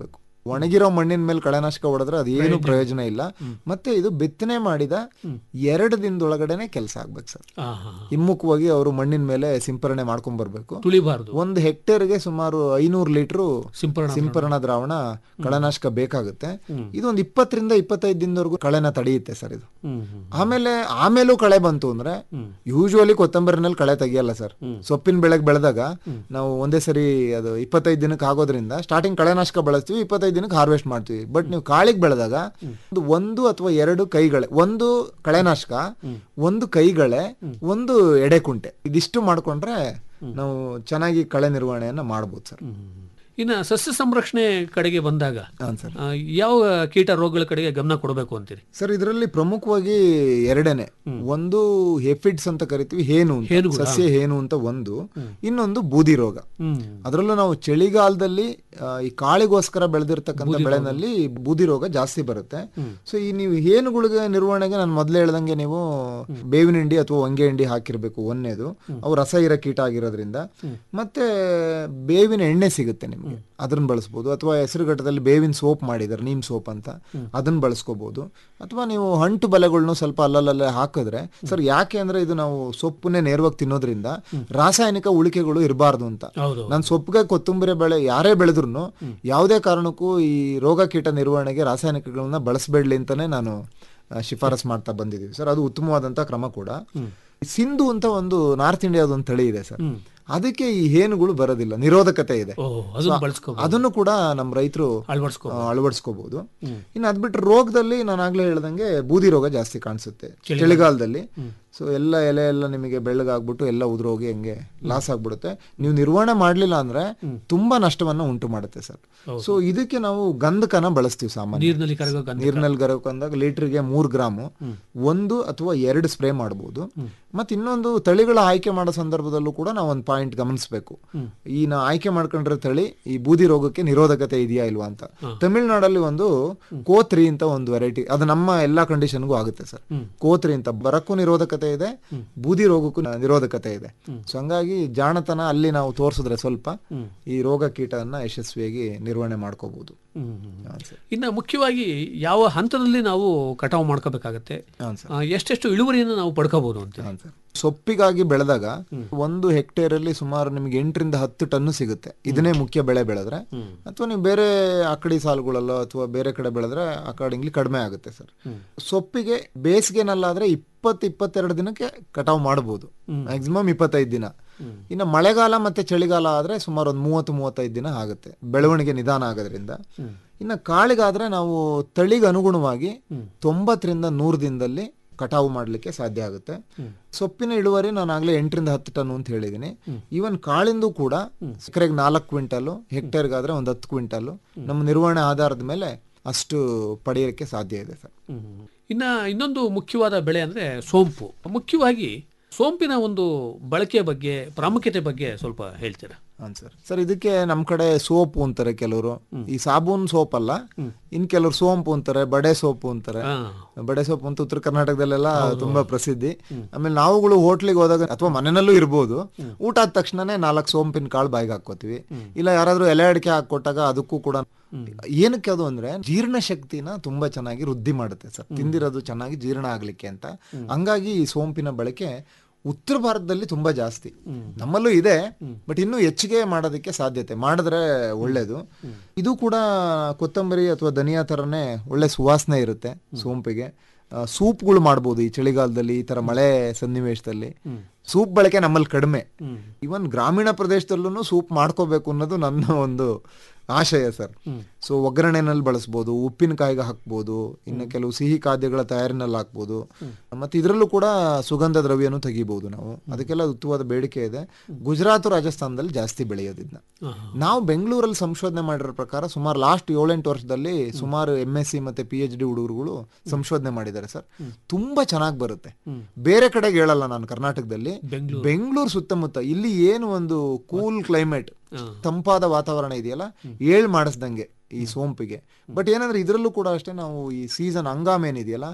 ಒಣಗಿರೋ ಮಣ್ಣಿನ ಮೇಲೆ ಕಳೆನಾಶಕ ಹೊಡೆದ್ರೆ ಅದೇನು ಪ್ರಯೋಜನ ಇಲ್ಲ ಮತ್ತೆ ಇದು ಬಿತ್ತನೆ ಮಾಡಿದ ಎರಡು ದಿನದೊಳಗಡೆನೆ ಕೆಲಸ ಆಗ್ಬೇಕು ಸರ್ ಹಾ ಹಾ ಹಿಮ್ಮುಖವಾಗಿ ಅವರು ಮಣ್ಣಿನ ಮೇಲೆ ಸಿಂಪರಣೆ ಮಾಡ್ಕೊಂಡ್ ಬರ್ಬೇಕು ತುಳಿಬಾರ್ದು ಒಂದು ಹೆಕ್ಟೇರ್ಗೆ ಸುಮಾರು ಐನೂರು ಲೀಟರ್ ಸಿಂಪರಣಾ ಸಿಂಪರಣಾ ದ್ರಾವಣ ಕಳೆನಾಶಕ ಬೇಕಾಗುತ್ತೆ ಇದು ಒಂದು ಇಪ್ಪತ್ತರಿಂದ ಇಪ್ಪತ್ತೈದು ದಿನದವರೆಗೂ ಕಳೆನ ತಡೆಯುತ್ತೆ ಸರ್ ಇದು ಹ್ಮ್ ಹ್ಮ್ ಆಮೇಲೆ ಆಮೇಲೂ ಕಳೆ ಬಂತು ಅಂದ್ರೆ ಯೂಶುವಲಿ ಕೊತ್ತಂಬರಿನಲ್ಲಿ ಕಳೆ ತೆಗಿಯಲ್ಲ ಸರ್ ಸೊಪ್ಪಿನ ಬೆಳೆಗೆ ಬೆಳೆದಾಗ ನಾವು ಒಂದೇ ಸರಿ ಅದು ಇಪ್ಪತ್ತೈದು ದಿನಕ್ಕೆ ಆಗೋದ್ರಿಂದ ಸ್ಟಾರ್ಟಿಂಗ್ ಕಳೆನಾಶಕ ಬಳಸ್ತೀವಿ ಇಪ್ಪತ್ತೈದು ದಿನಕ್ಕೆ ಹಾರ್ವೆಸ್ಟ್ ಮಾಡ್ತೀವಿ ಬಟ್ ನೀವು ಕಾಳಿಗೆ ಬೆಳೆದಾಗ ಒಂದು ಒಂದು ಅಥವಾ ಎರಡು ಕೈಗಳೆ ಒಂದು ಕಳೆನಾಶಕ ಒಂದು ಕೈಗಳೆ ಒಂದು ಎಡೆಕುಂಟೆ ಇದಿಷ್ಟು ಮಾಡ್ಕೊಂಡ್ರೆ ನಾವು ಚೆನ್ನಾಗಿ ಕಳೆ ನಿರ್ವಹಣೆಯನ್ನ ಮಾಡ್ಬೋದು ಸರ್ ಇನ್ನ ಸಸ್ಯ ಸಂರಕ್ಷಣೆ ಕಡೆಗೆ ಬಂದಾಗ ಹಾಂ ಸರ್ ಆ, ಯಾವ ಕೀಟ ರೋಗಗಳ ಕಡೆಗೆ ಗಮನ ಕೊಡಬೇಕು ಅಂತೀರಿ ಸರ್ ಇದರಲ್ಲಿ ಪ್ರಮುಖವಾಗಿ ಎರಡೇನೆ ಒಂದು ಹೆಫಿಡ್ಸ್ ಅಂತ ಕರಿತೀವಿ ಹೇನು ಅಂತ. ಹೇನುಗಳು, ಸಸ್ಯ ಹೇನು ಅಂತ ಒಂದು ಇನ್ನೊಂದು ಬೂದಿ ರೋಗ ಹ್ಮ್ ಅದರಲ್ಲೂ ನಾವು ಚಳಿಗಾಲದಲ್ಲಿ ಆ, ಈ ಕಾಳಿಗೋಸ್ಕರ ಬೆಳೆದಿರ್ತಕ್ಕಂಥ ಬೆಳೆನಲ್ಲಿ ಬೂದಿ ರೋಗ ಜಾಸ್ತಿ ಬರುತ್ತೆ ಸೊ ಈ ನೀವು ಹೇನುಗಳಿಗೆ ನಿರ್ವಹಣೆಗೆ ನಾನು ಮೊದಲೇ ಹೇಳ್ದಂಗೆ ನೀವು ಬೇವಿನ ಹಿಂಡಿ ಅಥವಾ ಹೊಂಗೆ ಹಿಂಡಿ ಹಾಕಿರ್ಬೇಕು ಒಂದೇದು ಅವು ರಸ ಇರೋ ಕೀಟ ಆಗಿರೋದ್ರಿಂದ ಮತ್ತೆ ಬೇವಿನ ಎಣ್ಣೆ ಸಿಗುತ್ತೆ ನಿಮಗೆ ಅದನ್ನ ಬಳಸ್ಬೋದು ಅಥವಾ ಹೆಸರುಘಟ್ಟದಲ್ಲಿ ಬೇವಿನ ಸೋಪ್ ಮಾಡಿದ್ದಾರೆ ನೀಮ್ ಸೋಪ್ ಅಂತ ಅದನ್ನ ಬಳಸ್ಕೋಬಹುದು ಅಥವಾ ನೀವು ಅಂಟು ಬಲೆಗಳ್ನು ಸ್ವಲ್ಪ ಅಲ್ಲಲ್ಲೇ ಹಾಕಿದ್ರೆ ಸರ್ ಯಾಕೆ ಅಂದ್ರೆ ಇದು ನಾವು ಸೊಪ್ಪನ್ನೇ ನೇರವಾಗಿ ತಿನ್ನೋದ್ರಿಂದ ರಾಸಾಯನಿಕ ಉಳಿಕೆಗಳು ಇರಬಾರ್ದು ಅಂತ ಹೌದು ನಾನು ಸೊಪ್ಪಿಗೆ ಕೊತ್ತಂಬರಿ ಬೆಳೆ ಯಾರೇ ಬೆಳೆದ್ರು ಯಾವುದೇ ಕಾರಣಕ್ಕೂ ಈ ರೋಗ ಕೀಟ ನಿರ್ವಹಣೆಗೆ ರಾಸಾಯನಿಕಗಳನ್ನ ಬಳಸಬೇಡ್ಲಿ ಅಂತಾನೆ ನಾನು ಆ, ಶಿಫಾರಸ್ ಮಾಡ್ತಾ ಬಂದಿದ್ದೀವಿ ಸರ್ ಅದು ಉತ್ತಮವಾದಂತ ಕ್ರಮ ಕೂಡ ಸಿಂಧು ಅಂತ ಒಂದು ನಾರ್ತ್ ಇಂಡಿಯಾದ ಒಂದು ತಳಿ ಇದೆ ಸರ್ ಅದಕ್ಕೆ ಈ ಹೇನುಗಳು ಬರೋದಿಲ್ಲ ನಿರೋಧಕತೆ ಇದೆ ಓ ಅದನ್ನ ಬಳಸ್ಕೋ ಅದನ್ನು ಕೂಡ ನಮ್ಮ ರೈತರು ಅಳವಡಿಸ್ಕೋ ಅಳವಡಿಸ್ಕೋಬಹುದು ಇನ್ನು ಅದ್ಬಿಟ್ರೆ ರೋಗದಲ್ಲಿ ನಾನು ಆಗ್ಲೇ ಹೇಳ್ದಂಗೆ ಬೂದಿ ರೋಗ ಜಾಸ್ತಿ ಕಾಣಿಸುತ್ತೆ ಚಳಿಗಾಲದಲ್ಲಿ ಸೊ ಎಲ್ಲ ಎಲೆ ಎಲ್ಲ ನಿಮಗೆ ಬೆಳ್ಳಗಾಗ್ಬಿಟ್ಟು ಎಲ್ಲ ಉದುರೋಗಿ ಹಂಗೆ ಲಾಸ್ ಆಗ್ಬಿಡುತ್ತೆ ನೀವು ನಿರ್ವಹಣೆ ಮಾಡ್ಲಿಲ್ಲ ಅಂದ್ರೆ ತುಂಬಾ ನಷ್ಟವನ್ನ ಉಂಟು ಮಾಡುತ್ತೆ ಸರ್ ಸೊ ಇದಕ್ಕೆ ನಾವು ಗಂಧಕನ ಬಳಸ್ತೀವಿ ಸಾಮಾನ್ಯ ನೀರಿನಲ್ಲಿ ಕರಗೋ ಗಂಧ ನೀರಿನಲ್ಲಿ ಗರಕೊಂಡಾಗ ಲೀಟರ್ಗೆ ಮೂರ್ ಗ್ರಾಮು ಒಂದು ಅಥವಾ ಎರಡು ಸ್ಪ್ರೇ ಮಾಡಬಹುದು ಮತ್ತೆ ಇನ್ನೊಂದು ತಳಿಗಳ ಆಯ್ಕೆ ಮಾಡೋ ಸಂದರ್ಭದಲ್ಲೂ ಕೂಡ ನಾವು ಒಂದು ಪಾಯಿಂಟ್ ಗಮನಿಸಬೇಕು ಈ ನಾ ಆಯ್ಕೆ ಮಾಡ್ಕೊಂಡಿರೋ ತಳಿ ಈ ಬೂದಿ ರೋಗಕ್ಕೆ ನಿರೋಧಕತೆ ಇದೆಯಾ ಇಲ್ವಾ ಅಂತ ತಮಿಳ್ನಾಡಲ್ಲಿ ಒಂದು ಕೋತ್ರಿ ಅಂತ ಒಂದು ವೆರೈಟಿ ಅದು ನಮ್ಮ ಎಲ್ಲಾ ಕಂಡೀಷನ್ಗೂ ಆಗುತ್ತೆ ಸರ್ ಕೋತ್ರಿ ಅಂತ ಬರಕ್ಕೂ ನಿರೋಧಕತೆ ಇದೆ ಬೂದಿ ರೋಗಕ್ಕೂ ನಿರೋಧಕತೆ ಇದೆ ಸೊ ಹಂಗಾಗಿ ಜಾಣತನ ಅಲ್ಲಿ ನಾವು ತೋರಿಸಿದ್ರೆ ಸ್ವಲ್ಪ ಈ ರೋಗ ಕೀಟವನ್ನ ಯಶಸ್ವಿಯಾಗಿ ನಿರ್ವಹಣೆ ಮಾಡ್ಕೋಬಹುದು ಹ್ಮ್, ಹ್ಮ್. ಇನ್ನ ಮುಖ್ಯವಾಗಿ ಯಾವ ಹಂತದಲ್ಲಿ ನಾವು ಕಟಾವು ಮಾಡ್ಕೋಬೇಕಾಗತ್ತೆ ಹಾಂ ಸರ್ ಆ, ಎಷ್ಟೆಷ್ಟು ಇಳುವರಿಯನ್ನು ನಾವು ಪಡ್ಕೋಬಹುದು ಅಂತ ಹಾಂ ಸರ್ ಸೊಪ್ಪಿಗಾಗಿ ಬೆಳೆದಾಗ ಒಂದು ಹೆಕ್ಟೇರ್ ಅಲ್ಲಿ ಸುಮಾರು ನಿಮ್ಗೆ ಎಂಟರಿಂದ ಹತ್ತು ಟನ್ ಸಿಗುತ್ತೆ ಇದನ್ನೇ ಮುಖ್ಯ ಬೆಳೆ ಬೆಳೆದ್ರೆ ಅಥವಾ ನೀವು ಬೇರೆ ಆಕಡಿ ಸಾಲುಗಳಲ್ಲೋ ಅಥವಾ ಬೇರೆ ಕಡೆ ಬೆಳೆದ್ರೆ ಅಕಾರ್ಡಿಂಗ್ಲಿ ಕಡಿಮೆ ಆಗುತ್ತೆ ಸರ್ ಸೊಪ್ಪಿಗೆ ಬೇಸಿಗೆನಲ್ಲಾದ್ರೆ ಇಪ್ಪತ್ತು ಇಪ್ಪತ್ತೆರಡು ದಿನಕ್ಕೆ ಕಟಾವು ಮಾಡಬಹುದು ಮ್ಯಾಕ್ಸಿಮಮ್ ಇಪ್ಪತ್ತೈದು ದಿನ ಇನ್ನು ಮಳೆಗಾಲ ಮತ್ತೆ ಚಳಿಗಾಲ ಆದ್ರೆ ಸುಮಾರು ಒಂದು ಮೂವತ್ತು ಮೂವತ್ತೈದು ದಿನ ಆಗುತ್ತೆ ಬೆಳವಣಿಗೆ ನಿಧಾನ ಆಗೋದ್ರಿಂದ ಇನ್ನು ಕಾಳಿಗಾದ್ರೆ ನಾವು ತಳಿಗೆ ಅನುಗುಣವಾಗಿ ತೊಂಬತ್ತರಿಂದ ನೂರು ದಿನದಲ್ಲಿ ಕಟಾವು ಮಾಡಲಿಕ್ಕೆ ಸಾಧ್ಯ ಆಗುತ್ತೆ ಸೊಪ್ಪಿನ ಇಳುವರಿ ನಾನು ಆಗ್ಲೇ ಎಂಟರಿಂದ ಹತ್ತು ಟನ್ ಅಂತ ಹೇಳಿದೀನಿ ಈವನ್ ಕಾಳಿಂದು ಕೂಡ ಎಕರೆಗೆ ನಾಲ್ಕು ಕ್ವಿಂಟಲ್ ಹೆಕ್ಟೇರ್ಗಾದ್ರೆ ಒಂದು ಹತ್ತು ಕ್ವಿಂಟಲ್ ನಮ್ಮ ನಿರ್ವಹಣೆ ಆಧಾರದ ಮೇಲೆ ಅಷ್ಟು ಪಡೆಯೋಕ್ಕೆ ಸಾಧ್ಯ ಇದೆ ಸರ್ ಹ್ಮ್. ಇನ್ನ ಇನ್ನೊಂದು ಮುಖ್ಯವಾದ ಬೆಳೆ ಅಂದ್ರೆ ಸೋಂಪು ಮುಖ್ಯವಾಗಿ ಸೋಂಪಿನ ಒಂದು ಬಳಕೆಯ ಬಗ್ಗೆ ಪ್ರಾಮುಖ್ಯತೆ ಬಗ್ಗೆ ಸ್ವಲ್ಪ ಹೇಳ್ತೀರಾ ಹಾಂ ಸರ್ ಸರ್ ಇದಕ್ಕೆ ನಮ್ಮ ಕಡೆ ಸೋಪು ಅಂತಾರೆ ಕೆಲವರು ಈ ಸಾಬೂನ್ ಸೋಪ್ ಅಲ್ಲ ಇನ್ ಕೆಲವರು ಸೋಂಪು ಅಂತಾರೆ ಬಡೆ ಸೋಪು ಅಂತಾರೆ ಹಾ. ಬಡೆ ಸೋಪ್ ಅಂತ ಉತ್ತರ ಕರ್ನಾಟಕದಲ್ಲೆಲ್ಲ ತುಂಬಾ ಪ್ರಸಿದ್ಧಿ ಆಮೇಲೆ ನಾವುಗಳು ಹೋಟ್ಲಿಗೆ ಹೋದಾಗ ಅಥವಾ ಮನೆಯಲ್ಲೂ ಇರ್ಬೋದು ಊಟ ಆದ ತಕ್ಷಣನೇ ನಾಲ್ಕು ಸೋಂಪಿನ ಕಾಳು ಬಾಯಿಗೆ ಹಾಕೋತೀವಿ ಇಲ್ಲ ಯಾರಾದ್ರೂ ಎಲೆ ಅಡಿಕೆ ಹಾಕೊಟ್ಟಾಗ ಅದಕ್ಕೂ ಕೂಡ ಏನಕ್ಕೆ ಅದು ಅಂದ್ರೆ ಜೀರ್ಣ ಶಕ್ತಿನ ತುಂಬಾ ಚೆನ್ನಾಗಿ ವೃದ್ಧಿ ಮಾಡುತ್ತೆ ಸರ್ ತಿಂದಿರೋದು ಚೆನ್ನಾಗಿ ಜೀರ್ಣ ಆಗ್ಲಿಕ್ಕೆ ಅಂತ ಹಂಗಾಗಿ ಈ ಸೋಂಪಿನ ಬಳಕೆ ಉತ್ತರ ಭಾರತದಲ್ಲಿ ತುಂಬಾ ಜಾಸ್ತಿ ನಮ್ಮಲ್ಲೂ ಇದೆ ಬಟ್ ಇನ್ನೂ ಹೆಚ್ಚಿಗೆ ಮಾಡೋದಕ್ಕೆ ಸಾಧ್ಯತೆ ಮಾಡಿದ್ರೆ ಒಳ್ಳೇದು ಇದು ಕೂಡ ಕೊತ್ತಂಬರಿ ಅಥವಾ ಧನಿಯಾ ತರನೇ ಒಳ್ಳೆ ಸುವಾಸನೆ ಇರುತ್ತೆ ಸೋಂಪಿಗೆ ಆ, ಸೂಪ್ಗಳು ಮಾಡ್ಬೋದು ಈ ಚಳಿಗಾಲದಲ್ಲಿ ಈ ತರ ಮಳೆ ಸನ್ನಿವೇಶದಲ್ಲಿ ಸೂಪ್ ಬಳಕೆ ನಮ್ಮಲ್ಲಿ ಕಡಿಮೆ ಇವನ್ ಗ್ರಾಮೀಣ ಪ್ರದೇಶದಲ್ಲೂ ಸೂಪ್ ಮಾಡ್ಕೋಬೇಕು ಅನ್ನೋದು ನನ್ನ ಒಂದು ಆಶಯ ಸರ್ ಸೊ ಒಗ್ಗರಣೆನಲ್ಲಿ ಬಳಸ್ಬೋದು ಉಪ್ಪಿನಕಾಯಿಗೆ ಹಾಕ್ಬೋದು ಇನ್ನು ಕೆಲವು ಸಿಹಿ ಖಾದ್ಯಗಳ ತಯಾರಿನಲ್ಲಿ ಹಾಕ್ಬೋದು ಮತ್ತೆ ಇದರಲ್ಲೂ ಕೂಡ ಸುಗಂಧ ದ್ರವ್ಯನೂ ತೆಗಿಬಹುದು ನಾವು ಅದಕ್ಕೆಲ್ಲ ಉತ್ತಮವಾದ ಬೇಡಿಕೆ ಇದೆ ಗುಜರಾತ್ ರಾಜಸ್ಥಾನದಲ್ಲಿ ಜಾಸ್ತಿ ಬೆಳೆಯೋದಿದ್ನ ನಾವು ಬೆಂಗಳೂರಲ್ಲಿ ಸಂಶೋಧನೆ ಮಾಡಿರೋ ಪ್ರಕಾರ ಸುಮಾರು ಲಾಸ್ಟ್ ಏಳೆಂಟು ವರ್ಷದಲ್ಲಿ ಸುಮಾರು ಎಂ ಎಸ್ ಸಿ ಮತ್ತೆ ಪಿ ಎಚ್ ಡಿ ಹುಡುಗರುಗಳು ಸಂಶೋಧನೆ ಮಾಡಿದ್ದಾರೆ ಸರ್ ತುಂಬಾ ಚೆನ್ನಾಗಿ ಬರುತ್ತೆ ಬೇರೆ ಕಡೆಗೆ ಹೇಳಲ್ಲ ನಾನು ಕರ್ನಾಟಕದಲ್ಲಿ ಬೆಂಗಳೂರು ಸುತ್ತಮುತ್ತ ಇಲ್ಲಿ ಏನು ಒಂದು ಕೂಲ್ ಕ್ಲೈಮೇಟ್ ತಂಪಾದ ವಾತಾವರಣ ಇದೆಯಲ್ಲ ಏಳ್ ಮಾಡಿಸ್ದಂಗೆ ಈ ಸೋಂಪಿಗೆ ಬಟ್ ಏನಂದ್ರೆ ಇದರಲ್ಲೂ ಕೂಡ ಅಷ್ಟೇ ನಾವು ಈ ಸೀಸನ್ ಹಂಗಾಮ್ ಏನಿದೆಯಲ್ಲ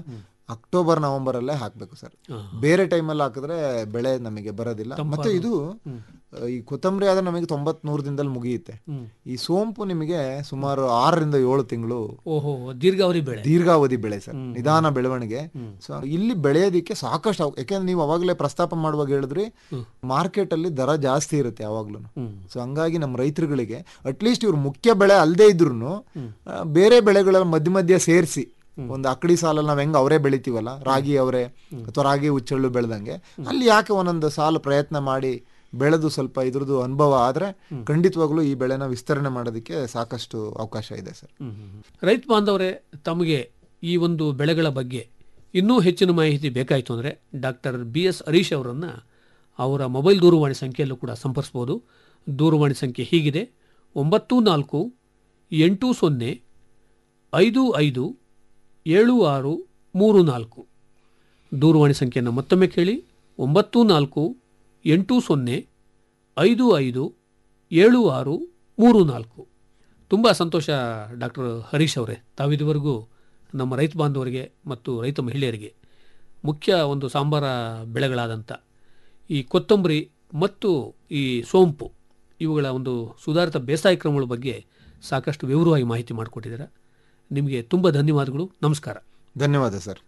ಅಕ್ಟೋಬರ್ ನವೆಂಬರ್ ಅಲ್ಲೇ ಹಾಕ್ಬೇಕು ಸರ್ ಬೇರೆ ಟೈಮಲ್ಲಿ ಹಾಕಿದ್ರೆ ಬೆಳೆ ನಮಗೆ ಬರೋದಿಲ್ಲ ಮತ್ತೆ ಇದು ಆ, ಈ ಕೊತ್ತಂಬರಿ ಆದ್ರೆ ನಮಗೆ ತೊಂಬತ್ ನೂರು ದಿನದಲ್ಲಿ ಮುಗಿಯುತ್ತೆ ಈ ಸೋಂಪು ನಿಮಗೆ ಸುಮಾರು ಆರರಿಂದ ಏಳು ತಿಂಗಳು ಓಹೋ ದೀರ್ಘಾವಧಿ ಬೆಳೆ ದೀರ್ಘಾವಧಿ ಬೆಳೆ ಸರ್ ನಿಧಾನ ಬೆಳವಣಿಗೆ ಸೊ ಇಲ್ಲಿ ಬೆಳೆಯೋದಿಕ್ಕೆ ಸಾಕಷ್ಟು ಅವ- ಯಾಕೆಂದ್ರೆ ನೀವು ಅವಾಗಲೇ ಪ್ರಸ್ತಾಪ ಮಾಡುವಾಗ ಹೇಳಿದ್ರಿ ಮಾರ್ಕೆಟ್ ಅಲ್ಲಿ ದರ ಜಾಸ್ತಿ ಇರುತ್ತೆ ಯಾವಾಗ್ಲೂ ಸೊ ಹಂಗಾಗಿ ನಮ್ಮ ರೈತರುಗಳಿಗೆ ಅಟ್ಲೀಸ್ಟ್ ಇವ್ರು ಮುಖ್ಯ ಬೆಳೆ ಅಲ್ಲದೆ ಇದ್ರು ಬೇರೆ ಬೆಳೆಗಳೆಲ್ಲ ಮಧ್ಯ ಮಧ್ಯ ಸೇರಿಸಿ ಒಂದು ಅಕ್ಕಡಿ ಸಾಲಲ್ಲಿ ನಾವ್ ಹೆಂಗ್ ಅವರೇ ಬೆಳಿತೀವಲ್ಲ ರಾಗಿ ಅವರೇ ಅಥವಾ ರಾಗಿ ಹುಚ್ಚಳ್ಳು ಬೆಳೆದಂಗೆ ಅಲ್ಲಿ ಯಾಕೆ ಒಂದೊಂದು ಸಾಲು ಪ್ರಯತ್ನ ಮಾಡಿ ಬೆಳೆದು ಸ್ವಲ್ಪ ಇದ್ರದ್ದು ಅನುಭವ ಆದ್ರೆ ಖಂಡಿತವಾಗ್ಲೂ ಈ ಬೆಳೆನ ವಿಸ್ತರಣೆ ಮಾಡೋದಕ್ಕೆ ಸಾಕಷ್ಟು ಅವಕಾಶ ಇದೆ ಸರ್ ರೈತ ಬಾಂಧವರೇ ತಮಗೆ ಈ ಒಂದು ಬೆಳೆಗಳ ಬಗ್ಗೆ ಇನ್ನೂ ಹೆಚ್ಚಿನ ಮಾಹಿತಿ ಬೇಕಾಯಿತು ಅಂದರೆ ಡಾಕ್ಟರ್ ಬಿ ಎಸ್ ಹರೀಶ್ ಅವರನ್ನು ಅವರ ಮೊಬೈಲ್ ದೂರವಾಣಿ ಸಂಖ್ಯೆಯಲ್ಲೂ ಕೂಡ ಸಂಪರ್ಸ್ಬೋದು ದೂರವಾಣಿ ಸಂಖ್ಯೆ ಹೀಗಿದೆ ಒಂಬತ್ತು ನಾಲ್ಕು ಎಂಟು ಸೊನ್ನೆ ಐದು ಐದು ಏಳು ಆರು ಮೂರು ನಾಲ್ಕು ದೂರವಾಣಿ ಸಂಖ್ಯೆಯನ್ನು ಮತ್ತೊಮ್ಮೆ ಕೇಳಿ ಒಂಬತ್ತು ನಾಲ್ಕು ಎಂಟು ಸೊನ್ನೆ ಐದು ಐದು ಏಳು ಆರು ಮೂರು ನಾಲ್ಕು ತುಂಬ ಸಂತೋಷ ಡಾಕ್ಟರ್ ಹರೀಶ್ ಅವರೇ ತಾವಿದುವರೆಗೂ ನಮ್ಮ ರೈತ ಬಾಂಧವರಿಗೆ ಮತ್ತು ರೈತ ಮಹಿಳೆಯರಿಗೆ ಮುಖ್ಯ ಒಂದು ಸಾಂಬಾರ ಬೆಳೆಗಳಾದಂಥ ಈ ಕೊತ್ತಂಬರಿ ಮತ್ತು ಈ ಸೋಂಪು ಇವುಗಳ ಒಂದು ಸುಧಾರಿತ ಬೇಸಾಯ ಕ್ರಮಗಳ ಬಗ್ಗೆ ಸಾಕಷ್ಟು ವಿವರವಾಗಿ ಮಾಹಿತಿ ಮಾಡಿಕೊಟ್ಟಿದ್ದೀರಾ ನಿಮಗೆ ತುಂಬ ಧನ್ಯವಾದಗಳು ನಮಸ್ಕಾರ ಧನ್ಯವಾದ ಸರ್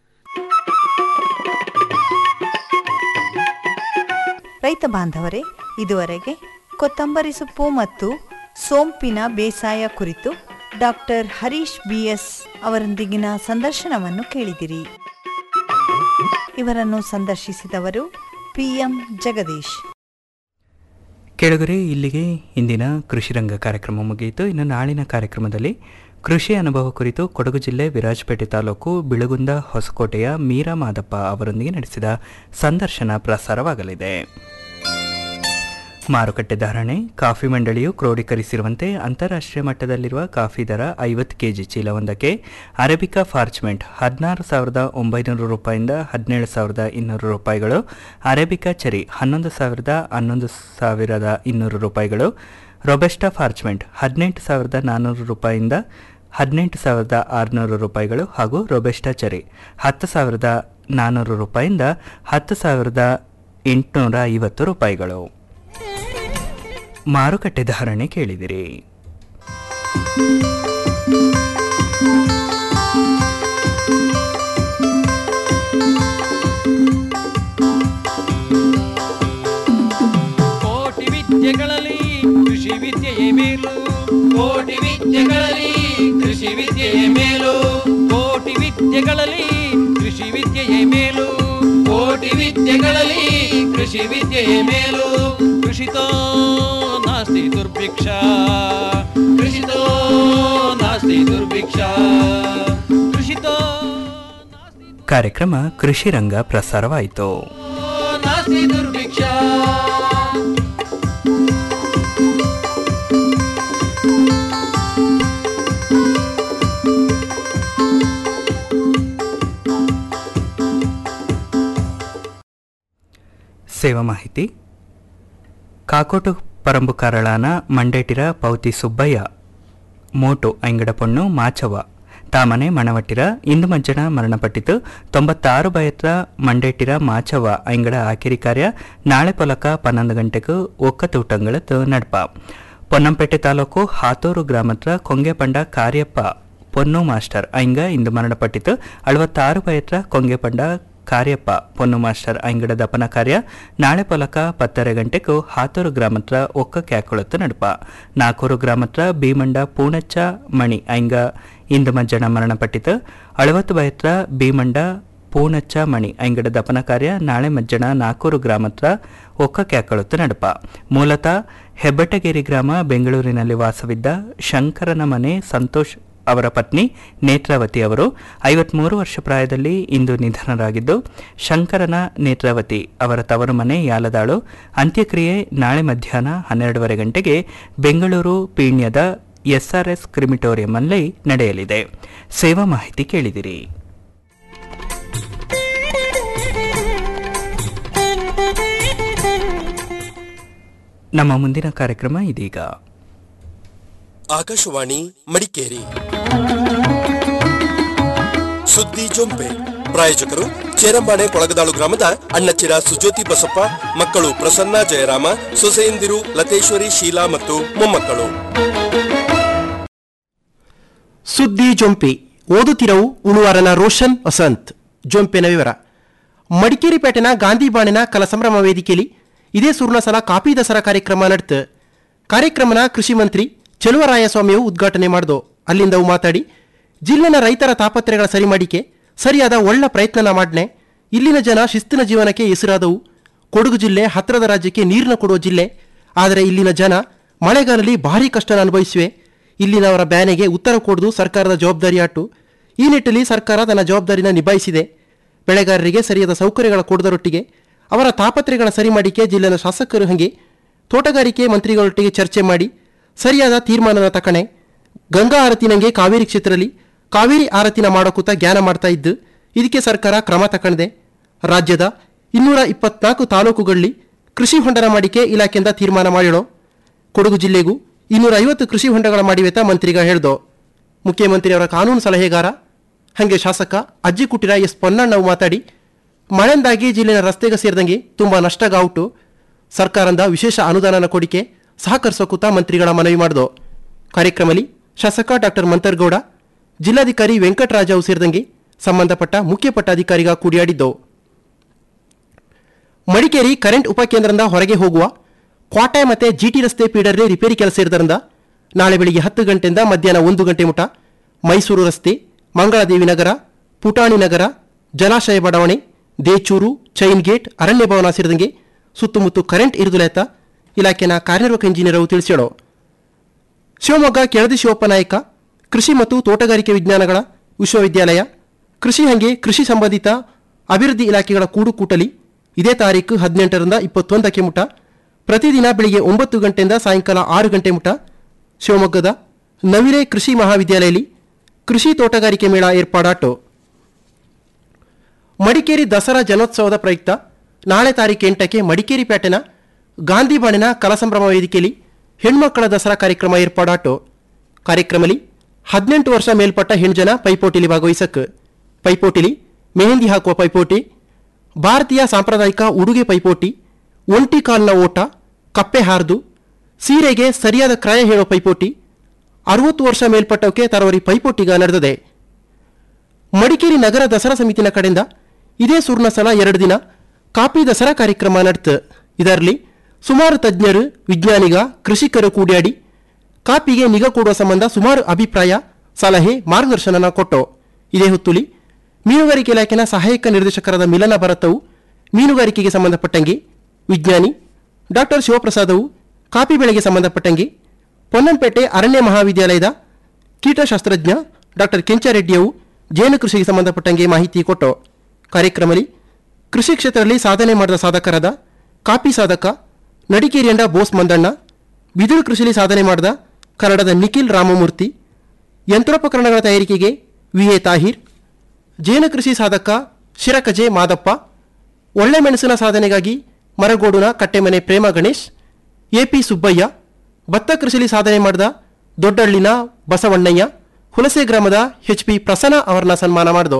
ರೈತ ಬಾಂಧವರೇ ಇದುವರೆಗೆ ಕೊತ್ತಂಬರಿ ಸೊಪ್ಪು ಮತ್ತು ಸೋಂಪಿನ ಬೇಸಾಯ ಕುರಿತು ಡಾಕ್ಟರ್ ಹರೀಶ್ ಬಿಎಸ್ ಅವರೊಂದಿಗಿನ ಸಂದರ್ಶನವನ್ನು ಕೇಳಿದಿರಿ ಇವರನ್ನು ಸಂದರ್ಶಿಸಿದವರು ಪಿಎಂ ಜಗದೀಶ್ ಕೆಳಗರೆ ಇಲ್ಲಿಗೆ ಇಂದಿನ ಕೃಷಿ ರಂಗ ಕಾರ್ಯಕ್ರಮ ಮುಗಿಯಿತು ಇನ್ನು ನಾಳಿನ ಕಾರ್ಯಕ್ರಮದಲ್ಲಿ ಕೃಷಿ ಅನುಭವ ಕುರಿತು ಕೊಡಗು ಜಿಲ್ಲೆ ವಿರಾಜಪೇಟೆ ತಾಲೂಕು ಬಿಳುಗುಂದ ಹೊಸಕೋಟೆಯ ಮೀರಾ ಮಾದಪ್ಪ ಅವರೊಂದಿಗೆ ನಡೆಸಿದ ಸಂದರ್ಶನ ಪ್ರಸಾರವಾಗಲಿದೆ ಮಾರುಕಟ್ಟೆ ಧಾರಣೆ ಕಾಫಿ ಮಂಡಳಿಯು ಕ್ರೋಢೀಕರಿಸಿರುವಂತೆ ಅಂತಾರಾಷ್ಟ್ರೀಯ ಮಟ್ಟದಲ್ಲಿರುವ ಕಾಫಿ ದರ ಐವತ್ತು ಕೆಜಿ ಚೀಲವೊಂದಕ್ಕೆ ಅರೇಬಿಕಾ ಫಾರ್ಚ್ಮೆಂಟ್ ಹದಿನಾರು ಸಾವಿರದ ಒಂಬೈನೂರು ರೂಪಾಯಿಂದ ಹದಿನೇಳು ಸಾವಿರದ ಇನ್ನೂರು ರೂಪಾಯಿಗಳು ಅರೇಬಿಕಾ ಚೆರಿ ಹನ್ನೊಂದು ಸಾವಿರದ ಹನ್ನೊಂದು ಸಾವಿರದ ಇನ್ನೂರು ರೂಪಾಯಿಗಳು ರೊಬೆಸ್ಟಾ ಫಾರ್ಚ್ಮೆಂಟ್ ಹದಿನೆಂಟು ಸಾವಿರದ ನಾನ್ನೂರು ರೂಪಾಯಿಂದ ಹದಿನೆಂಟು ಸಾವಿರದ ಆರುನೂರು ರೂಪಾಯಿಗಳು ಹಾಗೂ ರೊಬೆಸ್ಟಾ ಚೆರಿ ಹತ್ತು ಸಾವಿರದ ನಾನ್ನೂರು ರೂಪಾಯಿಂದ ಹತ್ತು ಸಾವಿರದ ಎಂಟುನೂರ ಐವತ್ತು ರೂಪಾಯಿಗಳು ಮಾರುಕಟ್ಟೆ ಧಾರಣೆ ಕೇಳಿದಿರಿ ಕೋಟಿ ವಿದ್ಯೆಗಳಲ್ಲಿ ಕೃಷಿ ವಿದ್ಯೆಯೇ ಮೇಲು ಕೋಟಿ ವಿದ್ಯೆಗಳಲ್ಲಿ ಕೃಷಿ ವಿದ್ಯೆಯೇ ಮೇಲು ಕೋಟಿ ವಿದ್ಯೆಗಳಲ್ಲಿ ಕೃಷಿ ವಿದ್ಯೆಯೇ ಮೇಲು ಕೋಟಿ ವಿದ್ಯೆಗಳಲ್ಲಿ ಕೃಷಿ ವಿದ್ಯೆಯೇ ಮೇಲು ಕೃಷಿತೋ ನಾಸ್ತಿ ದುರ್ಭಿಕ್ಷ ಕೃಷಿತೋ ನಾಸ್ತಿ ದುರ್ಭಿಕ್ಷ ಕೃಷಿತೋ ನಾಸ್ತಿ ಕಾರ್ಯಕ್ರಮ ಕೃಷಿ ರಂಗ ಪ್ರಸಾರವಾಯಿತು ನಾಸ್ತಿ ದುರ್ಭಿಕ್ಷ ಸೇವಾ ಮಾಹಿತಿ ಕಾಕೋಟು ಪರಂಬು ಕರಳಾನ ಮಂಡೇಟಿರ ಪೌತಿ ಸುಬ್ಬಯ್ಯ ಮೋಟು ಐಂಗಡ ಪೊಣ್ಣು ಮಾಚವ ತಾಮನೆ ಮಣವಟ್ಟಿರ ಇಂದು ಮಜ್ಜನ ಮರಣಪಟ್ಟಿತು ತೊಂಬತ್ತಾರು ಬಯತ್ರ ಮಂಡೇಟಿರ ಮಾಚವ ಐಂಗಡ ಆಕಿರಿ ಕಾರ್ಯ ನಾಳೆ ಪೊಲಕ ಪನ್ನೊಂದು ಗಂಟೆಗೂ ಒಕ್ಕತೂಟಂಗಳತ್ತು ನಡ್ಪ ಪೊನ್ನಂಪೇಟೆ ತಾಲೂಕು ಹಾತೂರು ಗ್ರಾಮತ್ರ ಕೊಂಗೆಪಂಡ ಕಾರ್ಯಪ್ಪ ಪೊನ್ನು ಮಾಸ್ಟರ್ ಐಂಗ ಇಂದು ಮರಣಪಟ್ಟಿತು ಅಳವತ್ತಾರು ಬಯತ್ರ ಕೊಂಗೆಪಂಡ ಕಾರ್ಯಪ್ಪ ಪೊನ್ನು ಮಾಸ್ಟರ್ ಐಂಗಡ ದಪನ ಕಾರ್ಯ ನಾಳೆ ಪೊಲಕ ಪತ್ತರ ಗಂಟೆಗೂ ಹಾತೂರು ಗ್ರಾಮತ್ರ ಒಕ್ಕ ಕ್ಯಾಕೊಳತ್ತು ನಡುಪ ನಾಕೂರು ಗ್ರಾಮತ್ರ ಭೀಮಂಡ ಪೂಣಚ್ಚ ಮಣಿ ಐಂಗ ಇಂದು ಮಜ್ಜನ ಮರಣಪಟ್ಟಿತು ಅಳವತ್ತು ಬಯತ್ರ ಭೀಮಂಡ ಪೂಣಚ್ಚ ಮಣಿ ಐಂಗಡ ದಪನ ಕಾರ್ಯ ನಾಳೆ ಮಜ್ಜನ ನಾಕೂರು ಗ್ರಾಮತ್ರ ಒಕ್ಕ ಕ್ಯಾಕಳುತ್ತು ನಡುಪ ಮೂಲತಃ ಹೆಬ್ಬಟ್ಟಗೇರಿ ಗ್ರಾಮ ಬೆಂಗಳೂರಿನಲ್ಲಿ ವಾಸವಿದ್ದ ಶಂಕರನ ಮನೆ ಸಂತೋಷ್ ಅವರ ಪತ್ನಿ ನೇತ್ರಾವತಿ ಅವರು ಐವತ್ಮೂರು ವರ್ಷ ಪ್ರಾಯದಲ್ಲಿ ಇಂದು ನಿಧನರಾಗಿದ್ದು ಶಂಕರನ ನೇತ್ರಾವತಿ ಅವರ ತವರು ಮನೆ ಯಾಲದಾಳು ಅಂತ್ಯಕ್ರಿಯೆ ನಾಳೆ ಮಧ್ಯಾಹ್ನ ಹನ್ನೆರಡೂವರೆ ಗಂಟೆಗೆ ಬೆಂಗಳೂರು ಪೀಣ್ಯದ ಎಸ್ಆರ್ಎಸ್ ಕ್ರಿಮಿಟೋರಿಯಂನಲ್ಲಿ ನಡೆಯಲಿದೆ ಸೇವಾ ಮಾಹಿತಿ ಕೇಳಿದಿರಿ ನಮ್ಮ ಮುಂದಿನ ಕಾರ್ಯಕ್ರಮ ಇದೀಗ ಆಕಾಶವಾಣಿ ಮಡಿಕೇರಿ ಸುದ್ದಿ ಜೊಂಪೆ ಪ್ರಾಯೋಜಕರು ಚೇರಂಬಾಣೆ ಕೊಳಗದಾಳು ಗ್ರಾಮದ ಅಣ್ಣಚ್ಚಿರ ಸುಜ್ಯೋತಿ ಬಸಪ್ಪ ಮಕ್ಕಳು ಪ್ರಸನ್ನ ಜಯರಾಮ ಸೊಸೆಯಂದಿರು ಲತೇಶ್ವರಿ ಶೀಲಾ ಮತ್ತು ಮೊಮ್ಮಕ್ಕಳು ಸುದ್ದಿ ಜೊಂಪಿ ಓದುತ್ತಿರವು ಉಳುವಾರನ ರೋಷನ್ ವಸಂತ್ ಜೊಂಪಿನ ವಿವರ ಮಡಿಕೇರಿ ಪೇಟೆನ ಗಾಂಧಿ ಬಾಣಿನ ಕಲ ಸಂಭ್ರಮ ವೇದಿಕೆಯಲ್ಲಿ ಇದೇ ಸುರ್ಣ ಸಲ ಕಾಪಿ ದಸರಾ ಕಾರ್ಯಕ್ರಮ ನಡೆತು ಕಾರ್ಯಕ್ರಮನ ಕೃಷಿ ಮಂತ್ರಿ ಚೆಲುವರಾಯಸ್ವಾಮಿಯು ಉದ್ಘಾಟನೆ ಮಾಡಿದು ಅಲ್ಲಿಂದ ಅವು ಮಾತಾಡಿ ಜಿಲ್ಲೆನ ರೈತರ ತಾಪತ್ರೆಗಳ ಸರಿ ಮಾಡಿಕೆ ಸರಿಯಾದ ಒಳ್ಳ ಪ್ರಯತ್ನನ ಮಾಡ್ನೆ ಇಲ್ಲಿನ ಜನ ಶಿಸ್ತಿನ ಜೀವನಕ್ಕೆ ಹೆಸರಾದವು ಕೊಡಗು ಜಿಲ್ಲೆ ಹತ್ತಿರದ ರಾಜ್ಯಕ್ಕೆ ನೀರನ್ನ ಕೊಡುವ ಜಿಲ್ಲೆ ಆದರೆ ಇಲ್ಲಿನ ಜನ ಮಳೆಗಾಲದಲ್ಲಿ ಭಾರಿ ಕಷ್ಟನ ಅನುಭವಿಸಿವೆ ಇಲ್ಲಿನವರ ಬ್ಯಾನೆಗೆ ಉತ್ತರ ಕೊಡುವುದು ಸರ್ಕಾರದ ಜವಾಬ್ದಾರಿ ಆಟು ಈ ನಿಟ್ಟಿನಲ್ಲಿ ಸರ್ಕಾರ ತನ್ನ ಜವಾಬ್ದಾರಿನ ನಿಭಾಯಿಸಿದೆ ಬೆಳೆಗಾರರಿಗೆ ಸರಿಯಾದ ಸೌಕರ್ಯಗಳ ಕೊಡದರೊಟ್ಟಿಗೆ ಅವರ ತಾಪತ್ರೆಗಳ ಸರಿ ಮಾಡಿಕೆ ಜಿಲ್ಲೆನ ಶಾಸಕರು ಹಂಗೆ ತೋಟಗಾರಿಕೆ ಮಂತ್ರಿಗಳೊಟ್ಟಿಗೆ ಚರ್ಚೆ ಮಾಡಿ ಸರಿಯಾದ ತೀರ್ಮಾನನ ತಕಣೆ ಗಂಗಾ ಆರತಿನಂಗೆ ಕಾವೇರಿ ಕ್ಷೇತ್ರದಲ್ಲಿ ಕಾವೇರಿ ಆರತಿನ ಮಾಡೋಕೂತ ಜ್ಞಾನ ಮಾಡ್ತಾ ಇದ್ದು ಇದಕ್ಕೆ ಸರ್ಕಾರ ಕ್ರಮ ತಕಣಿದೆ ರಾಜ್ಯದ ಇನ್ನೂರ ಇಪ್ಪತ್ನಾಲ್ಕು ತಾಲೂಕುಗಳಲ್ಲಿ ಕೃಷಿ ಹೊಂಡನ ಮಾಡಿಕೆ ಇಲಾಖೆಯಿಂದ ತೀರ್ಮಾನ ಮಾಡಿಡೋ ಕೊಡಗು ಜಿಲ್ಲೆಗೂ ಇನ್ನೂರ ಐವತ್ತು ಕೃಷಿ ಹೊಂಡಗಳ ಮಾಡಿವೆತ ಮಂತ್ರಿಗ ಹೇಳ್ದೋ ಮುಖ್ಯಮಂತ್ರಿಯವರ ಕಾನೂನು ಸಲಹೆಗಾರ ಹಾಗೆ ಶಾಸಕ ಅಜ್ಜಿ ಕುಟಿರ ಎಸ್ ಪೊನ್ನಣ್ಣವು ಮಾತಾಡಿ ಮಳೆಯಿಂದಾಗಿ ಜಿಲ್ಲೆನ ರಸ್ತೆಗೆ ಸೇರಿದಂಗೆ ತುಂಬ ನಷ್ಟಗಾವುಟು ಸರ್ಕಾರದ ವಿಶೇಷ ಅನುದಾನನ ಕೊಡಿಕೆ ಸಹಕರಿಸೋಕೂತ ಮಂತ್ರಿಗಳ ಮನವಿ ಮಾಡಿದೋ ಕಾರ್ಯಕ್ರಮದಲ್ಲಿ ಶಾಸಕ ಡಾಕ್ಟರ್ ಮಂತರ್ಗೌಡ ಜಿಲ್ಲಾಧಿಕಾರಿ ವೆಂಕಟರಾಜವು ಸೇರಿದಂಗೆ ಸಂಬಂಧಪಟ್ಟ ಮುಖ್ಯ ಪಟ್ಟಾಧಿಕಾರಿಗ ಕೂಡಿಯಾಡಿದ್ದವು ಮಡಿಕೇರಿ ಕರೆಂಟ್ ಉಪಕೇಂದ್ರದಿಂದ ಹೊರಗೆ ಹೋಗುವ ಕ್ವಾಟೆ ಮತ್ತೆ ಜಿಟಿ ರಸ್ತೆ ಪೀಡರ್ಲಿ ರಿಪೇರಿ ಕೆಲಸ ಇರೋದ್ರಿಂದ ನಾಳೆ ಬೆಳಿಗ್ಗೆ ಹತ್ತು ಗಂಟೆಯಿಂದ ಮಧ್ಯಾಹ್ನ ಒಂದು ಗಂಟೆ ಮುಟ ಮೈಸೂರು ರಸ್ತೆ ಮಂಗಳದೇವಿ ನಗರ ಪುಟಾಣಿ ನಗರ ಜಲಾಶಯ ಬಡಾವಣೆ ದೇಚೂರು ಚೈನ್ ಗೇಟ್ ಅರಣ್ಯ ಭವನ ಸೇರಿದಂಗೆ ಸುತ್ತಮುತ್ತ ಕರೆಂಟ್ ಇರುದುಲೇತ ಇಲಾಖೆನ ಕಾರ್ಯನಿರ್ವಾಹಕ ಇಂಜಿನಿಯರ್ ತಿಳಿಸ್ಯಾಡೋ ಶಿವಮೊಗ್ಗ ಕೆಳದಿ ಶಿವಪ್ಪ ನಾಯಕ ಕೃಷಿ ಮತ್ತು ತೋಟಗಾರಿಕೆ ವಿಜ್ಞಾನಗಳ ವಿಶ್ವವಿದ್ಯಾಲಯ ಕೃಷಿ ಹಂಗೆ ಕೃಷಿ ಸಂಬಂಧಿತ ಅಭಿವೃದ್ಧಿ ಇಲಾಖೆಗಳ ಕೂಡು ಕೂಟಲಿ ಇದೇ ತಾರೀಕು ಹದಿನೆಂಟರಿಂದ ಇಪ್ಪತ್ತೊಂದಕ್ಕೆ ಮುಟ ಪ್ರತಿದಿನ ಬೆಳಿಗ್ಗೆ ಒಂಬತ್ತು ಗಂಟೆಯಿಂದ ಸಾಯಂಕಾಲ ಆರು ಗಂಟೆ ಮುಟ ಶಿವಮೊಗ್ಗದ ನವಿಲೆ ಕೃಷಿ ಮಹಾವಿದ್ಯಾಲಯದಲ್ಲಿ ಕೃಷಿ ತೋಟಗಾರಿಕೆ ಮೇಳ ಏರ್ಪಾಡಾಟು ಮಡಿಕೇರಿ ದಸರಾ ಜನೋತ್ಸವದ ಪ್ರಯುಕ್ತ ನಾಳೆ ತಾರೀಕು ಎಂಟಕ್ಕೆ ಮಡಿಕೇರಿ ಪೇಟೆನ ಗಾಂಧಿ ಬಾಣಿನ ಕಲಸಂಭ್ರಮ ವೇದಿಕೆಯಲ್ಲಿ ಹೆಣ್ಮಕ್ಕಳ ದಸರಾ ಕಾರ್ಯಕ್ರಮ ಏರ್ಪಾಡಾಟು ಕಾರ್ಯಕ್ರಮದಲ್ಲಿ ಹದಿನೆಂಟು ವರ್ಷ ಮೇಲ್ಪಟ್ಟ ಹೆಣ್ಜನ ಪೈಪೋಟಿಲಿ ಭಾಗವಹಿಸಕ್ ಪೈಪೋಟಿಲಿ ಮೆಹಂದಿ ಹಾಕುವ ಪೈಪೋಟಿ ಭಾರತೀಯ ಸಾಂಪ್ರದಾಯಿಕ ಉಡುಗೆ ಪೈಪೋಟಿ ಒಂಟಿ ಕಾಲ್ನ ಓಟ ಕಪ್ಪೆ ಹಾರ್ದು ಸೀರೆಗೆ ಸರಿಯಾದ ಕ್ರಯ ಹೇಳೋ ಪೈಪೋಟಿ ಅರವತ್ತು ವರ್ಷ ಮೇಲ್ಪಟ್ಟವಕ್ಕೆ ತರವರಿ ಪೈಪೋಟಿಗ ನಡೆದಿದೆ ಮಡಿಕೇರಿ ನಗರ ದಸರಾ ಸಮಿತಿನ ಕಡೆಯಿಂದ ಇದೇ ಸುರ್ಣ ಸಲ ಎರಡು ದಿನ ಕಾಪಿ ದಸರಾ ಕಾರ್ಯಕ್ರಮ ನಡೆತು ಇದರಲ್ಲಿ ಸುಮಾರು ತಜ್ಞರು ವಿಜ್ಞಾನಿಗ ಕೃಷಿಕರು ಕೂಡಿಯಾಡಿ ಕಾಪಿಗೆ ನಿಗಾ ಕೊಡುವ ಸಂಬಂಧ ಸುಮಾರು ಅಭಿಪ್ರಾಯ ಸಲಹೆ ಮಾರ್ಗದರ್ಶನನ ಕೊಟ್ಟು ಇದೇ ಹೊತ್ತುಲಿ ಮೀನುಗಾರಿಕೆ ಇಲಾಖೆನ ಸಹಾಯಕ ನಿರ್ದೇಶಕರಾದ ಮಿಲನ ಭರತವು ಮೀನುಗಾರಿಕೆಗೆ ಸಂಬಂಧಪಟ್ಟಂಗೆ ವಿಜ್ಞಾನಿ ಡಾಕ್ಟರ್ ಶಿವಪ್ರಸಾದವು ಕಾಪಿ ಬೆಳೆಗೆ ಸಂಬಂಧಪಟ್ಟಂಗೆ ಪೊನ್ನಂಪೇಟೆ ಅರಣ್ಯ ಮಹಾವಿದ್ಯಾಲಯದ ಕೀಟಶಾಸ್ತ್ರಜ್ಞ ಡಾಕ್ಟರ್ ಕೆಂಚಾರೆಡ್ಡಿಯವು ಜೇನು ಕೃಷಿಗೆ ಸಂಬಂಧಪಟ್ಟಂಗೆ ಮಾಹಿತಿ ಕೊಟ್ಟು ಕಾರ್ಯಕ್ರಮದಲ್ಲಿ ಕೃಷಿ ಕ್ಷೇತ್ರದಲ್ಲಿ ಸಾಧನೆ ಮಾಡಿದ ಸಾಧಕರಾದ ಕಾಪಿ ಸಾಧಕ ನಡಿಕೇರಿಯಂಡ ಬೋಸ್ ಮಂದಣ್ಣ ಬಿದಿರು ಕೃಷಿಯಲ್ಲಿ ಸಾಧನೆ ಮಾಡಿದ ಕನ್ನಡದ ನಿಖಿಲ್ ರಾಮಮೂರ್ತಿ ಯಂತ್ರೋಪಕರಣಗಳ ತಯಾರಿಕೆಗೆ ವಿ ಎ ತಾಹಿರ್ ಜೇನು ಕೃಷಿ ಸಾಧಕ ಶಿರಕಜೆ ಮಾದಪ್ಪ ಒಳ್ಳೆ ಮೆಣಸಿನ ಸಾಧನೆಗಾಗಿ ಮರಗೋಡುನ ಕಟ್ಟೆಮನೆ ಪ್ರೇಮ ಗಣೇಶ್ ಎಪಿ ಸುಬ್ಬಯ್ಯ ಭತ್ತ ಕೃಷಿಯಲ್ಲಿ ಸಾಧನೆ ಮಾಡಿದ ದೊಡ್ಡಳ್ಳಿನ ಬಸವಣ್ಣಯ್ಯ ಹುಲಸೆ ಗ್ರಾಮದ ಎಚ್ ಪಿ ಪ್ರಸನ್ನ ಅವರನ್ನ ಸನ್ಮಾನ ಮಾಡಿದು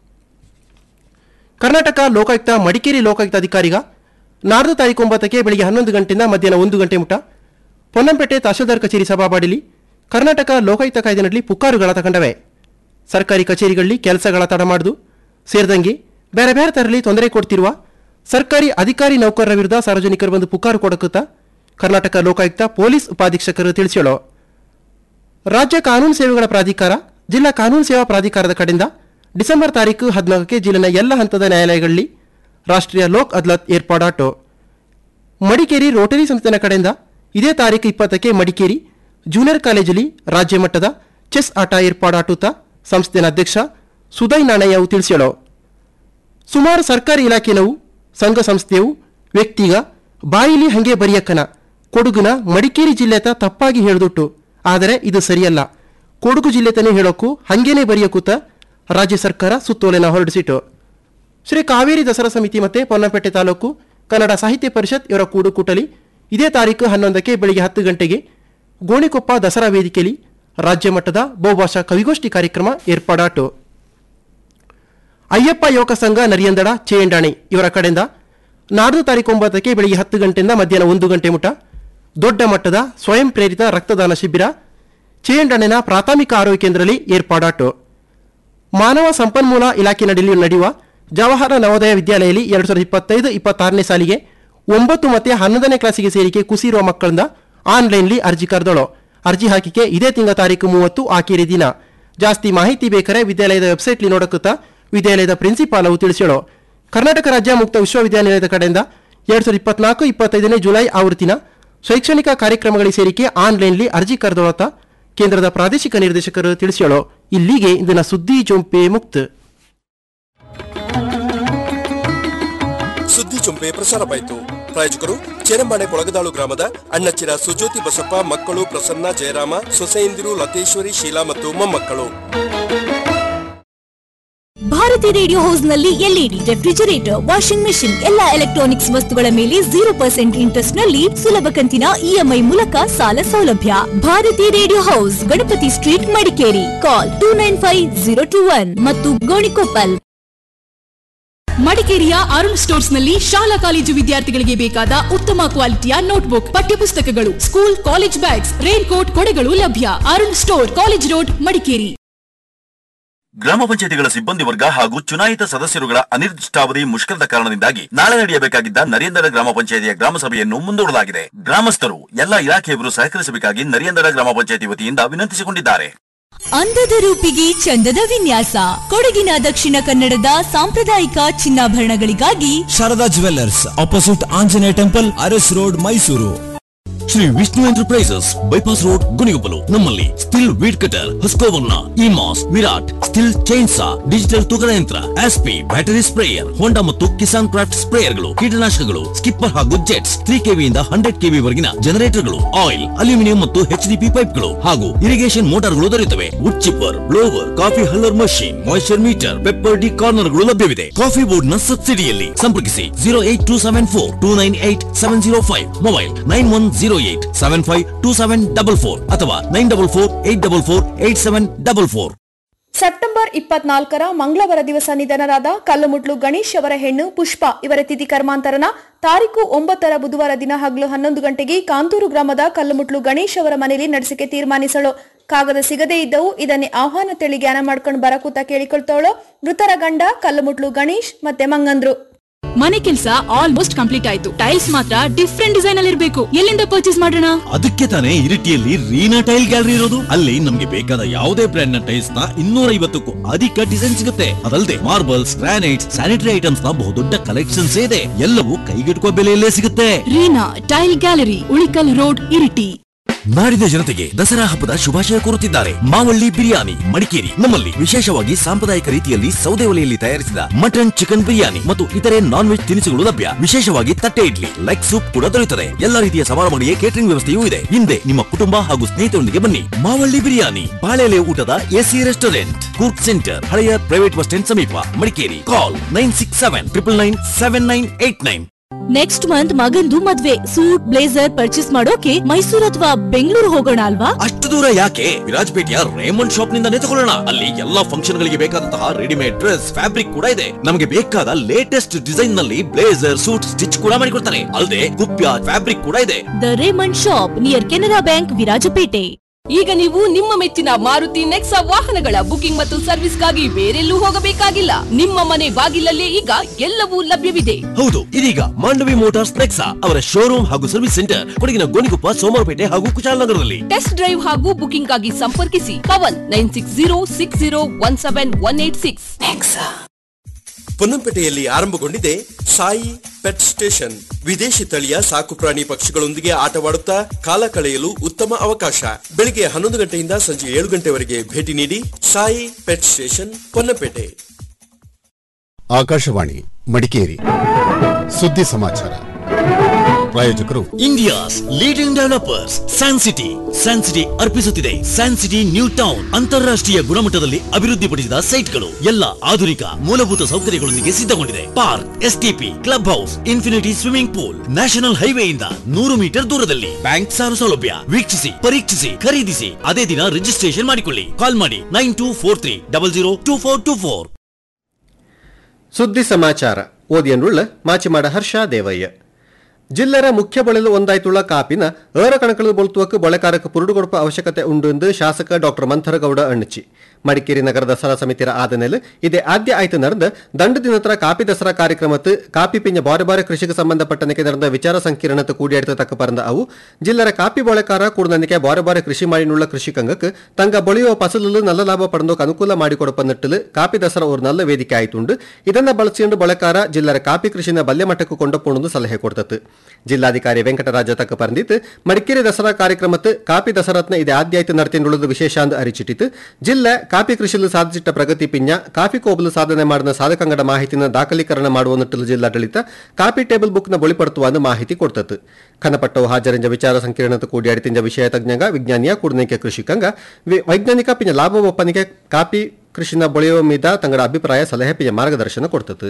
ಕರ್ನಾಟಕ ಲೋಕಾಯುಕ್ತ ಮಡಿಕೇರಿ ಲೋಕಾಯುಕ್ತ ಅಧಿಕಾರಿಗ ನಾಡ್ದು ತಾರೀಕು ಒಂಬತ್ತಕ್ಕೆ ಬೆಳಿಗ್ಗೆ ಹನ್ನೊಂದು ಗಂಟೆಯಿಂದ ಮಧ್ಯಾಹ್ನ ಒಂದು ಗಂಟೆ ಮುಟ ಪೊನ್ನಂಪೇಟೆ ತಹಶೀಲ್ದಾರ್ ಕಚೇರಿ ಸಭಾಬಾಡಿಲಿ ಕರ್ನಾಟಕ ಲೋಕಾಯುಕ್ತ ಕಾಯ್ದೆನಲ್ಲಿ ಪುಕಾರುಗಳ ತಗೊಂಡವೆ ಸರ್ಕಾರಿ ಕಚೇರಿಗಳಲ್ಲಿ ಕೆಲಸಗಳ ತಡ ಮಾಡುದು ಸೇರಿದಂಗೆ ಬೇರೆ ಬೇರೆ ತರಲಿ ತೊಂದರೆ ಕೊಡ್ತಿರುವ ಸರ್ಕಾರಿ ಅಧಿಕಾರಿ ನೌಕರರ ವಿರುದ್ಧ ಸಾರ್ವಜನಿಕರು ಬಂದು ಪುಕಾರು ಕೊಡಕುತ್ತ ಕರ್ನಾಟಕ ಲೋಕಾಯುಕ್ತ ಪೊಲೀಸ್ ಉಪಾಧೀಕ್ಷಕರು ತಿಳಿಸ್ಯಾಳೋ ರಾಜ್ಯ ಕಾನೂನು ಸೇವೆಗಳ ಪ್ರಾಧಿಕಾರ ಜಿಲ್ಲಾ ಕಾನೂನು ಸೇವಾ ಪ್ರಾಧಿಕಾರದ ಕಡೆಯಿಂದ ಡಿಸೆಂಬರ್ ತಾರೀಕು ಹದಿನಾಲ್ಕಕ್ಕೆ ಜಿಲ್ಲೆನ ಎಲ್ಲ ಹಂತದ ನ್ಯಾಯಾಲಯಗಳಲ್ಲಿ ರಾಷ್ಟ್ರೀಯ ಲೋಕ್ ಅದಾಲತ್ ಏರ್ಪಾಡಾಟು ಮಡಿಕೇರಿ ರೋಟರಿ ಸಂಸ್ಥೆನ ಕಡೆಯಿಂದ ಇದೇ ತಾರೀಕು ಇಪ್ಪತ್ತಕ್ಕೆ ಮಡಿಕೇರಿ ಜೂನಿಯರ್ ಕಾಲೇಜಲ್ಲಿ ರಾಜ್ಯ ಮಟ್ಟದ ಚೆಸ್ ಆಟ ಏರ್ಪಾಡಾಟುತ್ತ ಸಂಸ್ಥೆನ ಅಧ್ಯಕ್ಷ ಸುದಯ್ ನಾಣಯ್ಯವು ತಿಳಿಸ್ಯಾಳೋ ಸುಮಾರು ಸರ್ಕಾರಿ ಇಲಾಖೆನವು ಸಂಘ ಸಂಸ್ಥೆಯು ವ್ಯಕ್ತಿಗ ಬಾಯಿಲಿ ಹಂಗೆ ಬರೆಯಕ್ಕನ ಕೊಡಗುನ ಮಡಿಕೇರಿ ಜಿಲ್ಲೆತ ತಪ್ಪಾಗಿ ಹೇಳ್ದುಟ್ಟು ಆದರೆ ಇದು ಸರಿಯಲ್ಲ ಕೊಡಗು ಜಿಲ್ಲೆತನೇ ಹೇಳೋಕು ಹಂಗೇನೆ ಬರೆಯಕೂತ ರಾಜ್ಯ ಸರ್ಕಾರ ಸುತ್ತೋಲೆನ ಹೊರಡಿಸಿತು ಶ್ರೀ ಕಾವೇರಿ ದಸರಾ ಸಮಿತಿ ಮತ್ತೆ ಪೊನ್ನಪೇಟೆ ತಾಲೂಕು ಕನ್ನಡ ಸಾಹಿತ್ಯ ಪರಿಷತ್ ಇವರ ಕೂಡುಕೂಟಲಿ ಇದೇ ತಾರೀಕು ಹನ್ನೊಂದಕ್ಕೆ ಬೆಳಿಗ್ಗೆ ಹತ್ತು ಗಂಟೆಗೆ ಗೋಣಿಕೊಪ್ಪ ದಸರಾ ವೇದಿಕೆಯಲ್ಲಿ ರಾಜ್ಯ ಮಟ್ಟದ ಬಹುಭಾಷಾ ಕವಿಗೋಷ್ಠಿ ಕಾರ್ಯಕ್ರಮ ಏರ್ಪಾಡಾಟು ಅಯ್ಯಪ್ಪ ಯುವಕ ಸಂಘ ನರಿಯಂದಡ ಚೇಂಡಾಣಿ ಇವರ ಕಡೆಯಿಂದ ನಾಡ್ದು ತಾರೀಕು ಒಂಬತ್ತಕ್ಕೆ ಬೆಳಿಗ್ಗೆ ಹತ್ತು ಗಂಟೆಯಿಂದ ಮಧ್ಯಾಹ್ನ ಒಂದು ಗಂಟೆ ಮುಟ ದೊಡ್ಡ ಮಟ್ಟದ ಸ್ವಯಂ ಪ್ರೇರಿತ ರಕ್ತದಾನ ಶಿಬಿರ ಚೇಂಡಾಣಿನ ಪ್ರಾಥಮಿಕ ಆರೋಗ್ಯ ಕೇಂದ್ರದಲ್ಲಿ ಏರ್ಪಾಡಾಟು ಮಾನವ ಸಂಪನ್ಮೂಲ ಇಲಾಖೆ ನಡೆಯಲು ನಡೆಯುವ ಜವಾಹರ ನವೋದಯ ವಿದ್ಯಾಲಯದಲ್ಲಿ ಎರಡು ಸಾವಿರದ ಇಪ್ಪತ್ತೈದು ಇಪ್ಪತ್ತಾರನೇ ಸಾಲಿಗೆ ಒಂಬತ್ತು ಮತ್ತೆ ಹನ್ನೊಂದನೇ ಕ್ಲಾಸಿಗೆ ಸೇರಿಕೆ ಕುಸಿರುವ ಮಕ್ಕಳಿಂದ ಆನ್ಲೈನ್ಲಿ ಅರ್ಜಿ ಕರೆದಳು ಅರ್ಜಿ ಹಾಕಿಕೆ ಇದೇ ತಿಂಗಳ ತಾರೀಕು ಮೂವತ್ತು ಆಖರಿ ದಿನ ಜಾಸ್ತಿ ಮಾಹಿತಿ ಬೇಕಾರೆ ವಿದ್ಯಾಲಯದ ವೆಬ್ಸೈಟ್ಲಿ ನೋಡಕುತ್ತಾ ವಿದ್ಯಾಲಯದ ಪ್ರಿನ್ಸಿಪಾಲ್ ಅವು ತಿಳಿಸೋಳು ಕರ್ನಾಟಕ ರಾಜ್ಯ ಮುಕ್ತ ವಿಶ್ವವಿದ್ಯಾನಿಲಯದ ಕಡೆಯಿಂದ ಎರಡು ಸಾವಿರದ ಇಪ್ಪತ್ನಾಲ್ಕು ಇಪ್ಪತ್ತೈದನೇ ಜುಲೈ ಆವೃತ್ತಿನ ಶೈಕ್ಷಣಿಕ ಕಾರ್ಯಕ್ರಮಗಳಿಗೆ ಸೇರಿಕೆ ಆನ್ಲೈನ್ಲಿ ಅರ್ಜಿ ಕರೆದೊಳತ ಕೇಂದ್ರದ ಪ್ರಾದೇಶಿಕ ನಿರ್ದೇಶಕರು ತಿಳಿಸೋಳು ಇಲ್ಲಿಗೆ ಇಂದಿನ ಸುದ್ದಿ ಜೊಂಪೆ ಮುಕ್ತ ಸುದ್ದಿ ಚುಂಪೆ ಪ್ರಸಾರವಾಯಿತು ಪ್ರಾಯೋಜಕರು ಚೇರಂಬಾಣೆ ಕೊಳಗದಾಳು ಗ್ರಾಮದ ಅಣ್ಣಚ್ಚಿರ ಸುಜ್ಯೋತಿ ಬಸಪ್ಪ ಮಕ್ಕಳು ಪ್ರಸನ್ನ ಜಯರಾಮ ಸೊಸೆಯಂದಿರು ಲತೇಶ್ವರಿ ಶೀಲಾ ಮತ್ತು ಮೊಮ್ಮಕ್ಕಳು ಭಾರತಿ ರೇಡಿಯೋ ಹೌಸ್ ನಲ್ಲಿ ಎಲ್ಇಡಿ ರೆಫ್ರಿಜರೇಟರ್ ವಾಷಿಂಗ್ ಮೆಷಿನ್ ಎಲ್ಲಾ ಎಲೆಕ್ಟ್ರಾನಿಕ್ಸ್ ವಸ್ತುಗಳ ಮೇಲೆ ಜೀರೋ ಪರ್ಸೆಂಟ್ ಇಂಟ್ರೆಸ್ಟ್ ನಲ್ಲಿ ಸುಲಭ ಕಂತಿನ ಇಎಂಐ ಮೂಲಕ ಸಾಲ ಸೌಲಭ್ಯ Bharathi radio house Ganapathi street Madikeri call two nine five zero two one ಮತ್ತು ಗೋಣಿಕೊಪ್ಪಲ್ ಮಡಿಕೇರಿಯ ಅರುಣ್ ಸ್ಟೋರ್ಸ್ ನಲ್ಲಿ ಶಾಲಾ ಕಾಲೇಜು ವಿದ್ಯಾರ್ಥಿಗಳಿಗೆ ಬೇಕಾದ ಉತ್ತಮ ಕ್ವಾಲಿಟಿಯ ನೋಟ್ಬುಕ್ ಪಠ್ಯಪುಸ್ತಕಗಳು school college bags rain coat ಕೊಡೆಗಳು ಲಭ್ಯ Arun store college road Madikeri ಗ್ರಾಮ ಪಂಚಾಯತಿಗಳ ಸಿಬ್ಬಂದಿ ವರ್ಗ ಹಾಗೂ ಚುನಾಯಿತ ಸದಸ್ಯರುಗಳ ಅನಿರ್ದಿಷ್ಟಾವಧಿ ಮುಷ್ಕರದ ಕಾರಣದಿಂದಾಗಿ ನಾಳೆ ನಡೆಯಬೇಕಾಗಿದ್ದ ನರೇಂದ್ರ ಗ್ರಾಮ ಪಂಚಾಯತಿಯ ಗ್ರಾಮ ಸಭೆಯನ್ನು ಮುಂದೂಡಲಾಗಿದೆ ಗ್ರಾಮಸ್ಥರು ಎಲ್ಲ ಇಲಾಖೆಯವರು ಸಹಕರಿಸಬೇಕಾಗಿ ನರೇಂದ್ರ ಗ್ರಾಮ ಪಂಚಾಯತಿ ವತಿಯಿಂದ ವಿನಂತಿಸಿಕೊಂಡಿದ್ದಾರೆ ಅಂದದ ರೂಪಿಗೆ ಚಂದದ ವಿನ್ಯಾಸ ಕೊಡಗಿನ ದಕ್ಷಿಣ ಕನ್ನಡದ ಸಾಂಪ್ರದಾಯಿಕ ಚಿನ್ನಾಭರಣಗಳಿಗಾಗಿ Sharada jewellers opposite Anjaneya temple Aras road Mysuru Shri Vishnu enterprises bypass road Gunigoppal ನಮ್ಮಲ್ಲಿ ಸ್ಟಿಲ್ ವೀಡ್ ಕಟರ್ ಹಸ್ಕೋವರ್ನ ಇಮಾಸ್ ವಿರಾಟ್ ಸ್ಟಿಲ್ ಚೈನ್ಸಾ ಡಿಜಿಟಲ್ ತೂಕದ ಯಂತ್ರ ಆಸ್ಪಿ ಬ್ಯಾಟರಿ ಸ್ಪ್ರೇಯರ್ ಹೋಂಡಾ ಮತ್ತು ಕಿಸಾನ್ ಕ್ರಾಫ್ಟ್ ಸ್ಪ್ರೇಯರ್ಗಳು ಕೀಟನಾಶಕಗಳು ಸ್ಕಿಪ್ಪರ್ ಹಾಗೂ ಜೆಟ್ಸ್ ತ್ರೀ ಕೆವಿಯಿಂದ ಹಂಡ್ರೆಡ್ ಕೆವಿ ವರೆಗಿನ ಜನರೇಟರ್ಗಳು ಆಯಿಲ್ ಅಲ್ಯೂಮಿನಿಯಂ ಮತ್ತು ಎಚ್ ಡಿ ಪಿ ಪೈಪ್ಗಳು ಹಾಗೂ ಇರಿಗೇಷನ್ ಮೋಟಾರ್ಗಳು ದೊರೆಯುತ್ತವೆ wood chipper blower coffee huller machine moisture meter pepper D ಕಾರ್ನರ್ಗಳು ಲಭ್ಯವಿದೆ ಕಾಫಿ ಬೋರ್ಡ್ ನ ಸಬ್ಸಿಡಿಯಲ್ಲಿ ಸಂಪರ್ಕಿಸಿ zero eight two seven four two nine eight seven zero five mobile nine one zero eight seven five two seven double four ಅಥವಾ nine double four eight double four eight seven double four September ಇಪ್ಪತ್ನಾಲ್ಕರ ಮಂಗಳವಾರ ದಿವಸ ನಿಧನರಾದ ಕಲ್ಲುಮುಟ್ಲು ಗಣೇಶ್ ಅವರ ಹೆಣ್ಣು ಪುಷ್ಪ ಇವರ ತಿಥಿ ಕರ್ಮಾಂತರನ ತಾರೀಕು ಒಂಬತ್ತರ ಬುಧವಾರ ದಿನ ಹಗಲು ಹನ್ನೊಂದು ಗಂಟೆಗೆ ಕಾಂತೂರು ಗ್ರಾಮದ ಕಲ್ಲುಮುಟ್ಲು ಗಣೇಶ್ ಅವರ ಮನೆಯಲ್ಲಿ ನಡೆಸಿಕೆ ತೀರ್ಮಾನಿಸಳು ಕಾಗದ ಸಿಗದೇ ಇದ್ದವು ಇದನ್ನೇ ಆಹ್ವಾನ ತಿಳಿ ಜ್ಞಾನ ಮಾಡ್ಕೊಂಡು ಬರಕೂತ ಕೇಳಿಕೊಳ್ತಾವಳು ಮೃತರ ಗಂಡ ಕಲ್ಲುಮುಟ್ಲು ಗಣೇಶ್ ಮತ್ತೆ ಮಂಗಂದ್ರು ಮನೆ ಕೆಲಸ ಆಲ್ಮೋಸ್ಟ್ ಕಂಪ್ಲೀಟ್ ಆಯ್ತು ಟೈಲ್ಸ್ ಮಾತ್ರ ಡಿಫ್ರೆಂಟ್ ಡಿಸೈನ್ ಅಲ್ಲಿ ಇರಬೇಕು ಎಲ್ಲಿಂದ ಪರ್ಚೇಸ್ ಮಾಡೋಣ ಅದಕ್ಕೆ ತಾನೇ ಇರಿಟಿಯಲ್ಲಿ ರೀನಾ ಟೈಲ್ ಗ್ಯಾಲರಿ ಇರೋದು ಅಲ್ಲಿ ನಮ್ಗೆ ಬೇಕಾದ ಯಾವುದೇ ಬ್ರ್ಯಾಂಡ್ ನ ಟೈಲ್ಸ್ ನ ಇನ್ನೂರ ಐವತ್ತಕ್ಕೂ ಅಧಿಕ ಡಿಸೈನ್ ಸಿಗುತ್ತೆ ಅದಲ್ಲದೆ ಮಾರ್ಬಲ್ಸ್ ಗ್ರಾನೈಟ್ಸ್ ಸ್ಯಾನಿಟರಿ ಐಟಮ್ಸ್ ನ ಬಹುದೊಡ್ಡ ಕಲೆಕ್ಷನ್ಸ್ ಇದೆ ಎಲ್ಲವೂ ಕೈಗೆಟುಕುವ ಬೆಲೆಯಲ್ಲೇ ಸಿಗುತ್ತೆ Reena tile gallery Ulikal road Iritty ನಾಡಿನ ಜನತೆಗೆ ದಸರಾ ಹಬ್ಬದ ಶುಭಾಶಯ ಕೋರುತ್ತಿದ್ದಾರೆ ಮಾವಳ್ಳಿ ಬಿರಿಯಾನಿ ಮಡಿಕೇರಿ ನಮ್ಮಲ್ಲಿ ವಿಶೇಷವಾಗಿ ಸಾಂಪ್ರದಾಯಿಕ ರೀತಿಯಲ್ಲಿ ಸೌದೆ ಒಲೆಯಲ್ಲಿ ತಯಾರಿಸಿದ ಮಟನ್ ಚಿಕನ್ ಬಿರಿಯಾನಿ ಮತ್ತು ಇತರೆ ನಾನ್ ವೆಜ್ ತಿನಿಸುಗಳು ಲಭ್ಯ ವಿಶೇಷವಾಗಿ ತಟ್ಟೆ ಇಡ್ಲಿ ಲೆಗ್ ಸೂಪ್ ಕೂಡ ದೊರೆಯುತ್ತದೆ ಎಲ್ಲ ರೀತಿಯ ಸಮಾರಂಭಗಳಿಗೆ ಕೇಟರಿಂಗ್ ವ್ಯವಸ್ಥೆಯೂ ಇದೆ ಹಿಂದೆ ನಿಮ್ಮ ಕುಟುಂಬ ಹಾಗೂ ಸ್ನೇಹಿತರೊಂದಿಗೆ ಬನ್ನಿ ಮಾವಳ್ಳಿ ಬಿರಿಯಾನಿ ಬಾಳೆಲೆ ಊಟದ ಎಸಿ ರೆಸ್ಟೋರೆಂಟ್ ಕೂರ್ಗ್ ಸೆಂಟರ್ ಹಳೆಯ ಪ್ರೈವೇಟ್ ಬಸ್ ಸ್ಟ್ಯಾಂಡ್ ಸಮೀಪ Madikeri call nine six seven triple nine seven nine eight nine next month ಮಗಂದು ಮದ್ವೆ ಸೂಟ್ ಬ್ಲೇಸರ್ ಪರ್ಚೇಸ್ ಮಾಡೋಕೆ ಮೈಸೂರು ಅಥವಾ ಬೆಂಗಳೂರು ಹೋಗೋಣ ಅಲ್ವಾ ಅಷ್ಟು ದೂರ ಯಾಕೆ ವಿರಾಜಪೇಟೆಯ ರೇಮಂಡ್ ಶಾಪ್ ನಿಂದಾನೇ ತಗೊಳ್ಳೋಣ ಅಲ್ಲಿ ಎಲ್ಲಾ ಫಂಕ್ಷನ್ ಗಳಿಗೆ ಬೇಕಾದಂತಹ ರೆಡಿಮೇಡ್ ಡ್ರೆಸ್ ಫ್ಯಾಬ್ರಿಕ್ ಕೂಡ ಇದೆ ನಮಗೆ ಬೇಕಾದ ಲೇಟೆಸ್ಟ್ ಡಿಸೈನ್ ನಲ್ಲಿ ಬ್ಲೇಸರ್ ಸೂಟ್ ಸ್ಟಿಚ್ ಕೂಡ ಮಾಡಿಕೊಡ್ತಾರೆ ಅಲ್ಲದೆ ಕುಪ್ಯ ಫ್ಯಾಬ್ರಿಕ್ ಕೂಡ ಇದೆ the Raymond shop near Canara bank Virajpet ಈಗ ನೀವು ನಿಮ್ಮ ಮೆಚ್ಚಿನ ಮಾರುತಿ ನೆಕ್ಸಾ ವಾಹನಗಳ ಬುಕಿಂಗ್ ಮತ್ತು ಸರ್ವಿಸ್ಗಾಗಿ ಬೇರೆಲ್ಲೂ ಹೋಗಬೇಕಾಗಿಲ್ಲ ನಿಮ್ಮ ಮನೆ ಬಾಗಿಲಲ್ಲೇ ಈಗ ಎಲ್ಲವೂ ಲಭ್ಯವಿದೆ ಹೌದು ಇದೀಗ ಮಾಂಡವಿ ಮೋಟಾರ್ಸ್ ನೆಕ್ಸಾ ಅವರ ಶೋರೂಮ್ ಹಾಗೂ ಸರ್ವಿಸ್ ಸೆಂಟರ್ ಕೊಡಗಿನ ಗೋಣಿಕೊಪ್ಪ ಸೋಮವಾರಪೇಟೆ ಹಾಗೂ ಕುಶಾಲನಗರದಲ್ಲಿ ಟೆಸ್ಟ್ ಡ್ರೈವ್ ಹಾಗೂ ಬುಕಿಂಗ್ ಆಗಿ ಸಂಪರ್ಕಿಸಿ Pavan nine six zero six zero one seven one eight six ಪೊನ್ನಂಪೇಟೆಯಲ್ಲಿ ಆರಂಭಗೊಂಡಿದೆ ಸಾಯಿ ಪೆಟ್ ಸ್ಟೇಷನ್ ವಿದೇಶಿ ತಳಿಯ ಸಾಕು ಪ್ರಾಣಿ ಪಕ್ಷಿಗಳೊಂದಿಗೆ ಆಟವಾಡುತ್ತಾ ಕಾಲ ಕಳೆಯಲು ಉತ್ತಮ ಅವಕಾಶ ಬೆಳಿಗ್ಗೆ ಹನ್ನೊಂದು ಗಂಟೆಯಿಂದ ಸಂಜೆ ಏಳು ಗಂಟೆವರೆಗೆ ಭೇಟಿ ನೀಡಿ ಸಾಯಿ ಪೆಟ್ ಸ್ಟೇಷನ್ ಪೊನ್ನಂಪೇಟೆ ಆಕಾಶವಾಣಿ ಮಡಿಕೇರಿ ಸುದ್ದಿ ಸಮಾಚಾರ ಪ್ರಾಯೋಜಕರು India's leading developers San City San City ಅರ್ಪಿಸುತ್ತಿದೆ ಸ್ಯಾನ್ ಸಿಟಿ ನ್ಯೂ ಟೌನ್ ಅಂತಾರಾಷ್ಟ್ರೀಯ ಗುಣಮಟ್ಟದಲ್ಲಿ ಅಭಿವೃದ್ಧಿಪಡಿಸಿದ ಸೈಟ್ಗಳು ಎಲ್ಲ ಆಧುನಿಕ ಮೂಲಭೂತ ಸೌಕರ್ಯಗಳೊಂದಿಗೆ ಸಿದ್ಧಗೊಂಡಿದೆ park STP club house infinity swimming pool national ಹೈವೇಯಿಂದ ನೂರು ಮೀಟರ್ ದೂರದಲ್ಲಿ ಬ್ಯಾಂಕ್ ಸಾಲ ಸೌಲಭ್ಯ ವೀಕ್ಷಿಸಿ ಪರೀಕ್ಷಿಸಿ ಖರೀದಿಸಿ ಅದೇ ದಿನ ರಿಜಿಸ್ಟ್ರೇಷನ್ ಮಾಡಿಕೊಳ್ಳಿ ಕಾಲ್ ಮಾಡಿ nine two four three double zero two four two four ಸುದ್ದಿ ಸಮಾಚಾರ ಓದಿಯನ್ನುಳ್ಳ ಮಾಚಿಮಾಡ ಹರ್ಷ ದೇವಯ್ಯ ಜಿಲ್ಲೆರ ಮುಖ್ಯ ಬೆಳೆಲು ಒಂದಾಯ್ತುಳ್ಳ ಕಾಪಿನ ಏರ ಕಣಕಳು ಬೊಳ್ತುವಕ್ಕೆ ಬೊಳೆಕಾರಕ್ಕೆ ಪುರುಡು ಕೊಡಪ ಅವಶ್ಯಕತೆ ಉಂಡು ಎಂದು ಶಾಸಕ ಡಾಕ್ಟರ್ ಮಂಥರಗೌಡ ಅಣ್ಣಚಿ ಮಡಿಕೇರಿ ನಗರ ದಸರಾ ಸಮಿತಿಯ ಆದನೆಲ್ ಇದೇ ಆದ್ಯ ಆಯ್ತು ನಡೆದ ದಂಡ ದಿನತರ ಕಾಪಿ ದಸರಾ ಕಾರ್ಯಕ್ರಮತ್ತು ಕಾಪಿ ಪಿಂಜ ಬಾರೆ ಬಾರೆ ಕೃಷಿಗೆ ಸಂಬಂಧಪಟ್ಟನಕ್ಕೆ ನಡೆದ ವಿಚಾರ ಸಂಕಿರಣತೆ ಕೂಡಿಯಾಡ್ತ ತಕ್ಕ ಪರಂದ ಅವು ಜಿಲ್ಲೆರ ಕಾಪಿ ಬೊಳೆಕಾರ ಕೂಡನಕ್ಕೆ ಬಾರೆ ಬಾರೆ ಕೃಷಿ ಮಾಡಿನುಳ್ಳ ಕೃಷಿಕಂಗಕ್ಕೆ ತಂಗ ಬಳಿಯುವ ಫಸಲು நல்ல ಲಾಭ ಪಡೆದೋಕೆ ಅನುಕೂಲ ಮಾಡಿಕೊಡಪ್ಪ ನಿಟ್ಟಿಲು ಕಾಪಿ ದಸರಾ ஒரு நல்ல ವೇದಿಕೆ ಆಯ್ತುಂಡು ಇದನ್ನ ಬಳಸಿಕೊಂಡು ಬೊಳೆಕಾರ ಜಿಲ್ಲೆರ ಕಾಪಿ ಕೃಷಿನ ಬಲ್ಯ ಮಟ್ಟಕ್ಕೆ ಕೊಂಡಪ್ಪೊಂದು ಸಲಹೆ ಕೊಡ್ತತ್ತು ಜಿಲ್ಲಾಧಿಕಾರಿ ವೆಂಕಟರಾಜ ತಕ್ಕ ಪರಂದಿತ್ತು ಮಡಿಕೇರಿ ದಸರಾ ಕಾರ್ಯಕ್ರಮತ್ತು ಕಾಪಿ ದಸರಾತ್ನ ಇದೆ ಆದ್ಯಾಯ್ತು ನಡತಿನುಳ್ಳದು ವಿಶೇಷ ಅಂದು ಅರಿಚಿಟ್ಟಿತು ಜಿಲ್ಲೆ ಕಾಪಿ ಕೃಷಿಲು ಸಾಧಿಸಿಟ್ಟ ಪ್ರಗತಿ ಪಿಂಜ ಕಾಫಿ ಕೋಬಲು ಸಾಧನೆ ಮಾಡಿದ ಸಾಧಕಂಗಡ ಮಾಹಿತಿನ ದಾಖಲೀಕರಣ ಮಾಡುವ ನಿಟ್ಟಿಲು ಜಿಲ್ಲಾಡಳಿತ ಕಾಪಿ ಟೇಬಲ್ ಬುಕ್ನ ಬಳಿಪಡುತ್ತುವ ಮಾಹಿತಿ ಕೊಡ್ತತ್ತು ಕನಪಟ್ಟವು ಹಾಜರಿಂಜ ವಿಚಾರ ಸಂಕಿರಣದ ಕೂಡಿಯಾಡಿತಿಂಜ ವಿಷಯ ತಜ್ಞಂಗ ವಿಜ್ಞಾನಿಯ ಕೂಡನೇಕೆ ಕೃಷಿಕಂಗ ವಿ- ವೈಜ್ಞಾನಿಕ ಪಿಂಜ ಲಾಭ ಒಪ್ಪನಿಗೆ ಕಾಪಿ ಕೃಷಿನ ಬಳಿಯುವ ಮೀದ ತಂಗಡ ಅಭಿಪ್ರಾಯ ಸಲಹೆ ಪಿಂಜ ಮಾರ್ಗದರ್ಶನ ಕೊಡ್ತತ್ತು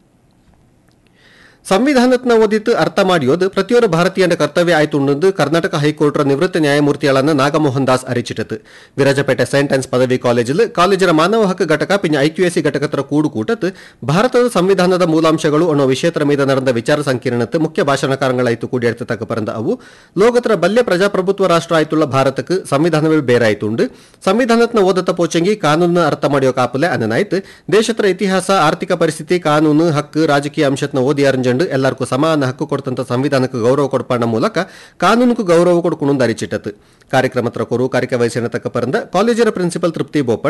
ಸಂವಿಧಾನತ್ನ ಓದಿತ್ತು ಅರ್ಥ ಮಾಡಿಯೋದು ಪ್ರತಿಯೊಬ್ಬ ಭಾರತೀಯನ ಕರ್ತವ್ಯ ಆಯ್ತು ಎಂದು ಕರ್ನಾಟಕ ಹೈಕೋರ್ಟ್ ನಿವೃತ್ತ ನ್ಯಾಯಮೂರ್ತಿಗಳನ್ನ ನಾಗಮೋಹನ್ ದಾಸ್ ಅರಿಚಿಟತು ವಿರಾಜಪೇಟೆ ಸೈಂಟ್ ಆನ್ಸ್ ಪದವಿ ಕಾಲೇಜಿಲ್ ಕಾಲೇಜಿನ ಮಾನವ ಹಕ್ಕು ಘಟಕ ಪಿಂಜ ಐಕ್ಯುಎಸಿ ಘಟಕತರ ಕೂಡು ಕೂಟತ್ ಭಾರತದ ಸಂವಿಧಾನದ ಮೂಲಾಂಶಗಳು ಅನ್ನೋ ವಿಷಯತರ ಮೀದ ನಡೆದ ವಿಚಾರ ಸಂಕಿರಣತ್ ಮುಖ್ಯ ಭಾಷಣಕಾರಗಳಾಯ್ತು ಕೂಡಿಯಾಡ್ತ ತಕ್ಕ ಪರಂದ ಅವು ಲೋಕತರ ಬಲ್ಯ ಪ್ರಜಾಪ್ರಭುತ್ವ ರಾಷ್ಟ್ರ ಆಯ್ತುಳ್ಳ ಭಾರತಕ್ಕೆ ಸಂವಿಧಾನವೇ ಬೇರಾಯ್ತುಂಡು ಸಂವಿಧಾನತ್ನ ಓದತ ಪೋಚಂಗಿ ಕಾನೂನು ಅರ್ಥ ಮಾಡಿಯೋ ಕಾಪಲೆ ಅನ್ನನಾಯ್ತು ದೇಶತ್ರ ಇತಿಹಾಸ ಆರ್ಥಿಕ ಪರಿಸ್ಥಿತಿ ಕಾನೂನು ಹಕ್ಕು ರಾಜಕೀಯ ಅಂಶತ್ನ ಓದಿ ಅರಂಜಂಡು ಎಲ್ಲರಿಗೂ ಸಮಾನ ಹಕ್ಕು ಕೊಡ್ತಂತ ಸಂವಿಧಾನಕ್ಕೆ ಗೌರವ ಕೊಡ್ಪಾಣ ಮೂಲಕ ಕಾನೂನುಕು ಗೌರವ ಕೊಡ್ಕೊಂಡು ಅರಿಚಿಟ್ಟತು ಕಾರ್ಯಕ್ರಮತ್ರ ಕೊರು ಕಾರ್ಯಕ್ಕೆ ವಹಿಸಿನ ತಕ್ಕ ಪರಂದ ಕಾಲೇಜಿನ ಪ್ರಿನ್ಸಿಪಲ್ ತೃಪ್ತಿ ಬೋಪಟ್